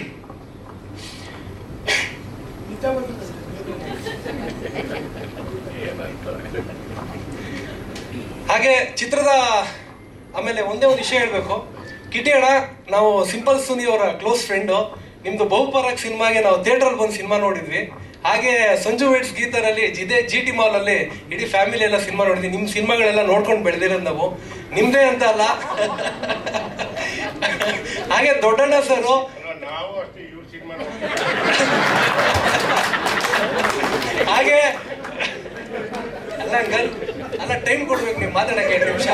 ಹಾಗೆ ಚಿತ್ರದ ಆಮೇಲೆ ಒಂದೇ ಒಂದು ವಿಷಯ ಹೇಳ್ಬೇಕು ಕಿಟಿ ಅಣ್ಣ ನಾವು ಸಿಂಪಲ್ ಸುನಿ ಅವರ ಕ್ಲೋಸ್ ಫ್ರೆಂಡು ನಿಮ್ದು ಬಹುಪರಾಗ್ ಸಿನಿಮಾಗೆ ನಾವು ಥಿಯೇಟರ್ ಬಂದು ಸಿನಿಮಾ ನೋಡಿದ್ವಿ ಹಾಗೆ ಸಂಜು ವೇಟ್ಸ್ ಗೀತರಲ್ಲಿ ಇದೇ ಜಿ ಟಿ ಮಾಲ್ ಅಲ್ಲಿ ಇಡೀ ಫ್ಯಾಮಿಲಿ ಎಲ್ಲ ಸಿನಿಮಾ ನೋಡಿದ್ವಿ ನಿಮ್ ಸಿನಿಮಾಗಳೆಲ್ಲ ನೋಡ್ಕೊಂಡು ಬೆಳೆದಿರೋದು ನಾವು ನಿಮ್ದೇ ಅಂತ ಅಲ್ಲ ಹಾಗೆ ದೊಡ್ಡಣ್ಣ ಸರ್ ನಾವು ಅಷ್ಟೇ ಇವ್ರ ಸಿನಿಮಾ ಹಾಗೆ ಅಲ್ಲ ಅಂಕಲ್ ಅಲ್ಲ ಟೈಮ್ ಕೊಡ್ಬೇಕು ನೀವು ಮಾತಾಡಕ್ಕೆ ಎರಡು ನಿಮಿಷ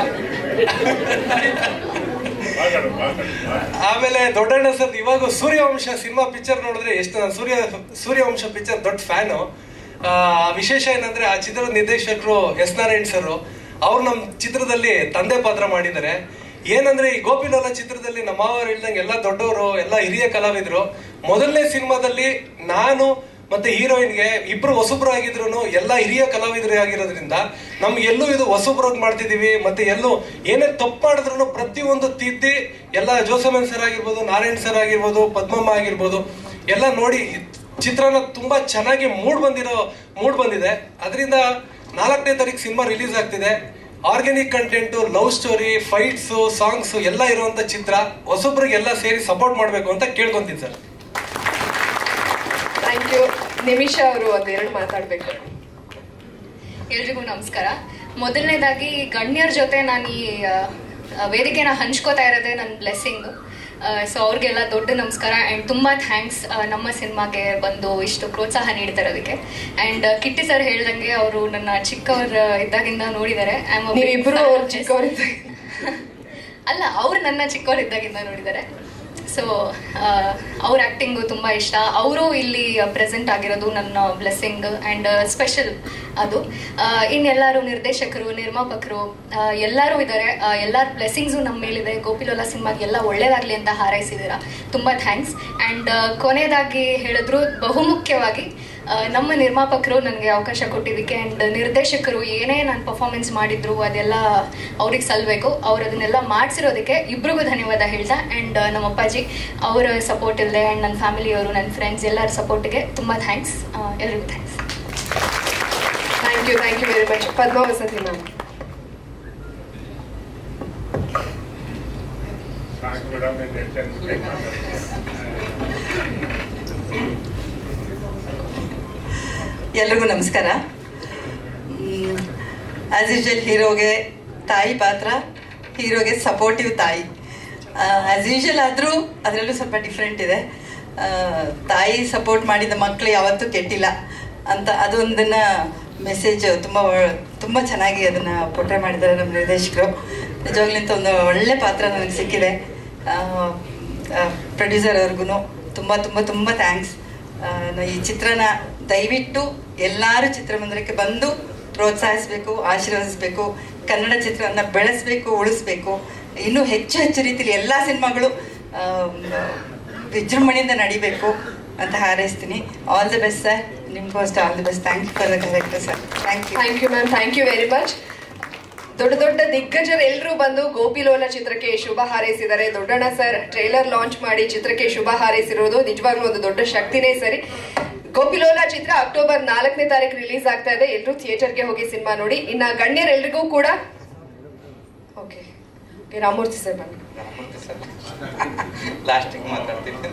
ಆಮೇಲೆ ದೊಡ್ಡಣ್ಣ ಸರ್ ಇವಾಗ ಸೂರ್ಯವಂಶ ಸಿನಿಮಾ ಪಿಕ್ಚರ್ ನೋಡಿದ್ರೆ ಎಷ್ಟು ನಾನು ಸೂರ್ಯ ಸೂರ್ಯವಂಶ ಪಿಕ್ಚರ್ ದೊಡ್ಡ ಫ್ಯಾನು ವಿಶೇಷ ಏನಂದ್ರೆ ಆ ಚಿತ್ರದ ನಿರ್ದೇಶಕರು ಎಸ್ ನಾರಾಯಣ್ ಸರ್ ಅವ್ರು ನಮ್ಮ ಚಿತ್ರದಲ್ಲಿ ತಂದೆ ಪಾತ್ರ ಮಾಡಿದ್ದಾರೆ ಏನಂದ್ರೆ ಈ ಗೋಪಿಲಾಲ ಚಿತ್ರದಲ್ಲಿ ನಮ್ಮ ಮಾವರು ಹೇಳ್ದಂಗೆ ಎಲ್ಲ ದೊಡ್ಡವರು ಎಲ್ಲ ಹಿರಿಯ ಕಲಾವಿದರು ಮೊದಲನೇ ಸಿನಿಮಾದಲ್ಲಿ ನಾನು ಮತ್ತೆ ಹೀರೋಯಿನ್ಗೆ ಇಬ್ರು ಹೊಸಬ್ರು ಆಗಿದ್ರು ಎಲ್ಲ ಹಿರಿಯ ಕಲಾವಿದರು ಆಗಿರೋದ್ರಿಂದ ನಮ್ಗೆ ಎಲ್ಲೂ ಇದು ಹೊಸಬ್ರಾಗಿ ಮಾಡ್ತಿದೀವಿ ಮತ್ತೆ ಎಲ್ಲೂ ಏನೇ ತಪ್ಪು ಮಾಡಿದ್ರು ಪ್ರತಿಯೊಂದು ತಿದ್ದಿ ಎಲ್ಲ ಜೋಸಮನ್ ಸರ್ ಆಗಿರ್ಬೋದು ನಾರಾಯಣ್ ಸರ್ ಆಗಿರ್ಬೋದು ಪದ್ಮಮ್ಮ ಆಗಿರ್ಬೋದು ಎಲ್ಲ ನೋಡಿ ಚಿತ್ರನ ತುಂಬಾ ಚೆನ್ನಾಗಿ ಮೂಡ್ ಬಂದಿರೋ ಮೂಡ್ ಬಂದಿದೆ ಅದರಿಂದ ನಾಲ್ಕನೇ ತಾರೀಕು ಸಿನಿಮಾ ರಿಲೀಸ್ ಆಗ್ತಿದೆ organic content love story fights songs ಎಲ್ಲ ಇರುವಂತ ಚಿತ್ರ ಹೊಸೊಬ್ರಿಗೆಲ್ಲ ಸೇರಿ ಸಪೋರ್ಟ್ ಮಾಡಬೇಕು ಅಂತ ಕೇಳ್ಕೊಂತೀನಿ ಸರ್ ಥ್ಯಾಂಕ್ ಯು ನಿಮಿಷ ಅವರು ಒಂದೆರಡು ಮಾತಾಡ್ಬೇಕು ಎಲ್ರಿಗೂ ನಮಸ್ಕಾರ ಮೊದಲನೇದಾಗಿ ಗಣ್ಯರ ಜೊತೆ ನಾನು ಈ ಆ, ಆ, ವೇದಿಕೆನ ಹಂಚ್ಕೋತಾ ಇರೋದೇ ನನ್ನ ಬ್ಲೆಸ್ಸಿಂಗ್ ಸೊ ಅವ್ರಿಗೆಲ್ಲ ದೊಡ್ಡ ನಮಸ್ಕಾರ ಆ್ಯಂಡ್ ತುಂಬ ಥ್ಯಾಂಕ್ಸ್ ನಮ್ಮ ಸಿನಿಮಾಗೆ ಬಂದು ಇಷ್ಟು ಪ್ರೋತ್ಸಾಹ ನೀಡ್ತಾ ಇರೋದಕ್ಕೆ ಆ್ಯಂಡ್ ಕಿಟ್ಟಿ ಸರ್ ಹೇಳ್ದಂಗೆ ಅವರು ನನ್ನ ಚಿಕ್ಕವ್ರ ಇದ್ದಾಗಿಂದ ನೋಡಿದ್ದಾರೆ I'm a big ನೀವಿಬ್ರು fan ಅವ್ರ of ಚಿಕ್ಕವರಿದ್ದಾಗ ಅಲ್ಲ ಅವ್ರು ನನ್ನ ಚಿಕ್ಕವರಿದ್ದಾಗಿಂದ ನೋಡಿದ್ದಾರೆ ಸೊ ಅವ್ರ ಆ್ಯಕ್ಟಿಂಗು ತುಂಬ ಇಷ್ಟ ಅವರು ಇಲ್ಲಿ ಪ್ರೆಸೆಂಟ್ ಆಗಿರೋದು ನನ್ನ ಬ್ಲೆಸ್ಸಿಂಗ್ ಆ್ಯಂಡ್ ಸ್ಪೆಷಲ್ ಅದು ಆ, ಇನ್ನೆಲ್ಲರೂ ನಿರ್ದೇಶಕರು ನಿರ್ಮಾಪಕರು ಆ, ಎಲ್ಲರೂ ಇದ್ದಾರೆ ಎಲ್ಲರ ಬ್ಲೆಸ್ಸಿಂಗ್ಸು ನಮ್ಮ ಮೇಲಿದೆ ಗೋಪಿಲೋಲ ಸಿನಿಮಾಗೆ ಎಲ್ಲ ಒಳ್ಳೇದಾಗಲಿ ಅಂತ ಹಾರೈಸಿದ್ದೀರಾ ತುಂಬ ಥ್ಯಾಂಕ್ಸ್ ಆ್ಯಂಡ್ ಕೊನೆಯದಾಗಿ ಹೇಳಿದ್ರು ಬಹುಮುಖ್ಯವಾಗಿ ಆ, ನಮ್ಮ ನಿರ್ಮಾಪಕರು ನನಗೆ ಅವಕಾಶ ಕೊಟ್ಟಿದ್ದಕ್ಕೆ ಆ್ಯಂಡ್ ನಿರ್ದೇಶಕರು ಏನೇ ನಾನು ಪರ್ಫಾರ್ಮೆನ್ಸ್ ಮಾಡಿದ್ರು ಅದೆಲ್ಲ ಅವ್ರಿಗೆ ಸಲ್ಲಬೇಕು ಅವ್ರು ಅದನ್ನೆಲ್ಲ ಮಾಡಿಸಿರೋದಕ್ಕೆ ಇಬ್ರಿಗೂ ಧನ್ಯವಾದ ಹೇಳ್ತಾ ಆ್ಯಂಡ್ ನಮ್ಮ ಅಪ್ಪಾಜಿ ಅವರ ಸಪೋರ್ಟ್ ಇಲ್ಲದೆ ಆ್ಯಂಡ್ ನನ್ನ ಫ್ಯಾಮಿಲಿಯವರು ನನ್ನ ಫ್ರೆಂಡ್ಸ್ ಎಲ್ಲರ ಸಪೋರ್ಟ್ಗೆ ತುಂಬ ಥ್ಯಾಂಕ್ಸ್ ಎಲ್ರಿಗೂ thanks thank you thank you very much Padmavathi ma'am ಎಲ್ರಿಗೂ ನಮಸ್ಕಾರ ಆ್ಯಸ್ ಯೂಶಲ್ ಹೀರೋಗೆ ತಾಯಿ ಪಾತ್ರ ಹೀರೋಗೆ ಸಪೋರ್ಟಿವ್ ತಾಯಿ ಆ್ಯಸ್ ಯೂಶಲ್ ಆದರೂ ಅದರಲ್ಲೂ ಸ್ವಲ್ಪ ಡಿಫ್ರೆಂಟ್ ಇದೆ ಆ, ತಾಯಿ ಸಪೋರ್ಟ್ ಮಾಡಿದ ಮಕ್ಕಳು ಯಾವತ್ತೂ ಕೆಟ್ಟಿಲ್ಲ ಅಂತ ಅದೊಂದನ್ನು ಮೆಸೇಜ್ ತುಂಬ ತುಂಬ ಚೆನ್ನಾಗಿ ಅದನ್ನು ಪೋಟ್ರೆ ಮಾಡಿದ್ದಾರೆ ನಮ್ಮ ನಿರ್ದೇಶಕರು ನಿಜವಾಗ್ಲಿಂತ ಒಂದು ಒಳ್ಳೆ ಪಾತ್ರ ನನಗೆ ಸಿಕ್ಕಿದೆ ಪ್ರೊಡ್ಯೂಸರ್ ಅವ್ರಿಗೂ ತುಂಬ ತುಂಬ ತುಂಬ ಥ್ಯಾಂಕ್ಸ್ ಈ ಚಿತ್ರನ ದಯವಿಟ್ಟು ಎಲ್ಲರೂ ಚಿತ್ರಮಂದಿರಕ್ಕೆ ಬಂದು ಪ್ರೋತ್ಸಾಹಿಸಬೇಕು ಆಶೀರ್ವದಿಸಬೇಕು ಕನ್ನಡ ಚಿತ್ರವನ್ನು ಬೆಳೆಸಬೇಕು ಉಳಿಸ್ಬೇಕು ಇನ್ನೂ ಹೆಚ್ಚು ಹೆಚ್ಚು ರೀತಿಯಲ್ಲಿ ಎಲ್ಲ ಸಿನಿಮಾಗಳು ಆ, ವಿಜೃಂಭಣೆಯಿಂದ ನಡಿಬೇಕು ಅಂತ ಹಾರೈಸ್ತೀನಿ ಆಲ್ ದಿ ಬೆಸ್ಟ್ ಸರ್ ನಿಮಗೂ ಅಷ್ಟೇ all the best thank you for the character sir thank you thank you ma'am thank you very much ದೊಡ್ಡ ದೊಡ್ಡ ದಿಗ್ಗಜರು ಎಲ್ಲರೂ ಬಂದು ಗೋಪಿಲೋಲ ಚಿತ್ರಕ್ಕೆ ಶುಭ ಹಾರೈಸಿದ್ದಾರೆ ದೊಡ್ಡಣ್ಣ ಸರ್ ಟ್ರೈಲರ್ ಲಾಂಚ್ ಮಾಡಿ ಚಿತ್ರಕ್ಕೆ ಶುಭ ಹಾರೈಸಿರೋದು ನಿಜವಾಗ್ಲೂ ಒಂದು ದೊಡ್ಡ ಶಕ್ತಿನೇ ಸರಿ ಗೋಪಿಲೋಲ ಚಿತ್ರ ಅಕ್ಟೋಬರ್ ನಾಲ್ಕನೇ ತಾರೀಕು ರಿಲೀಸ್ ಆಗ್ತಾ ಇದೆ ಎಲ್ಲರೂ ಥಿಯೇಟರ್ಗೆ ಹೋಗಿ ಸಿನಿಮಾ ನೋಡಿ ಇನ್ನ ಗಣ್ಯರೆಲ್ರಿಗೂ ಕೂಡ ಓಕೆ ರಾಮೂರ್ತಿ ಸರ್ ಬನ್ನಿ ಲಾಸ್ಟಿಗೆ ಮಾತಾಡ್ತೀನಿ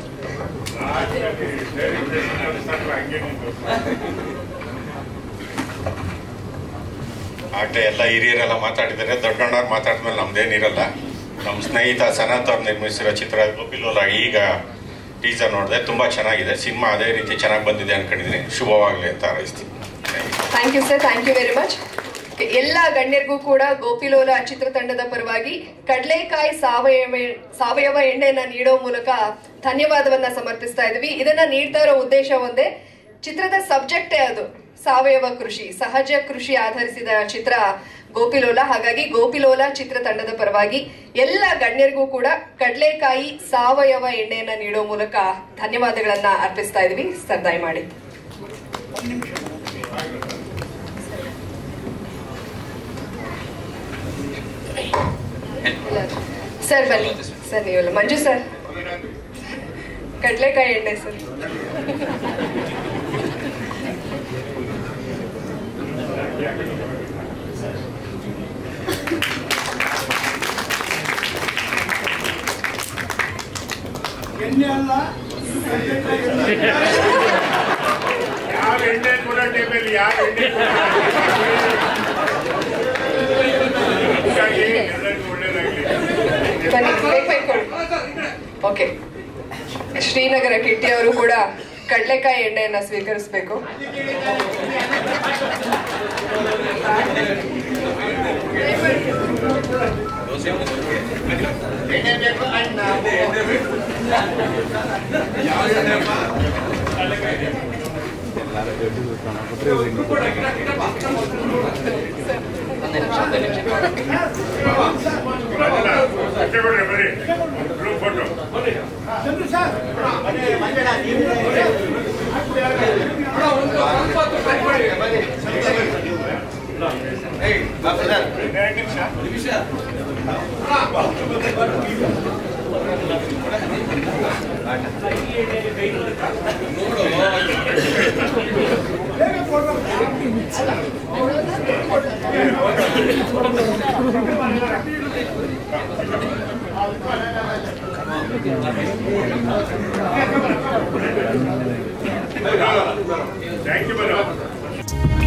ಆಗಲೇ ಎಲ್ಲ ಹಿರಿಯರೆಲ್ಲ ಮಾತಾಡಿದ್ದಾರೆ ದೊಡ್ಡಣ್ಣವ್ರು ಮಾತಾಡಿದ್ಮೇಲೆ ನಮ್ದೇನಿರಲ್ಲ ನಮ್ಮ ಸ್ನೇಹಿತ ಸನತ್ ಅವ್ರು ನಿರ್ಮಿಸಿರೋ ಚಿತ್ರ ಗೋಪಿಲೋಲ ಈಗ ಟೀಸರ್ ನೋಡಿದೆ ತುಂಬ ಚೆನ್ನಾಗಿದೆ ಸಿನಿಮಾ ಅದೇ ರೀತಿ ಚೆನ್ನಾಗಿ ಬಂದಿದೆ ಅನ್ಕೊಂಡಿದ್ದೀನಿ ಶುಭವಾಗಲಿ ಅಂತ ಹಾರೈಸ್ತೀನಿ thank you sir thank you very much ಎಲ್ಲ ಗಣ್ಯರಿಗೂ ಕೂಡ ಗೋಪಿಲೋಲ ಚಿತ್ರತಂಡದ ಪರವಾಗಿ ಕಡಲೆಕಾಯಿ ಸಾವಯವ ಸಾವಯವ ಎಣ್ಣೆಯನ್ನ ನೀಡೋ ಮೂಲಕ ಧನ್ಯವಾದವನ್ನ ಸಮರ್ಪಿಸ್ತಾ ಇದ್ವಿ ಇದನ್ನ ನೀಡ್ತಾ ಇರೋ ಉದ್ದೇಶ ಒಂದೇ ಚಿತ್ರದ ಸಬ್ಜೆಕ್ಟೇ ಅದು ಸಾವಯವ ಕೃಷಿ ಸಹಜ ಕೃಷಿ ಆಧರಿಸಿದ ಚಿತ್ರ ಗೋಪಿಲೋಲ ಹಾಗಾಗಿ ಗೋಪಿಲೋಲ ಚಿತ್ರತಂಡದ ಪರವಾಗಿ ಎಲ್ಲ ಗಣ್ಯರಿಗೂ ಕೂಡ ಕಡಲೆಕಾಯಿ ಸಾವಯವ ಎಣ್ಣೆಯನ್ನ ನೀಡೋ ಮೂಲಕ ಧನ್ಯವಾದಗಳನ್ನ ಅರ್ಪಿಸ್ತಾ ಇದ್ವಿ ಸರ್ ದಯಮಾಡಿ ಸರ್ ಬನ್ನಿ ಸರ್ ನೀವಲ್ಲ ಮಂಜು ಸರ್ ಕಡಲೆಕಾಯಿ ಎಣ್ಣೆ ಸರ್ ಎಣ್ಣೆ ಅಲ್ಲ ಯಾವ ಎಣ್ಣೆ ಕೂಡ ಟೇಬಲ್ ಯಾವ ಎಣ್ಣೆ ಕೂಡ ಹೀಗಾಗಿ ಎಲ್ಲರಿಗೂ ಒಳ್ಳೇದಾಗ್ಲಿ ಬನ್ನಿ ಬೇಗ ಬೇಗ ಕೊಡಿ ಓಕೆ ಶ್ರೀನಗರ ಕಿಟ್ಟಿ ಅವರು ಕೂಡ ಕಡಲೆಕಾಯಿ ಎಣ್ಣೆಯನ್ನ ಸ್ವೀಕರಿಸಬೇಕು ಅಷ್ಟೇ ಕೊಡ್ರಿ ಬರ್ರಿ group photo Chandru sir thank you madam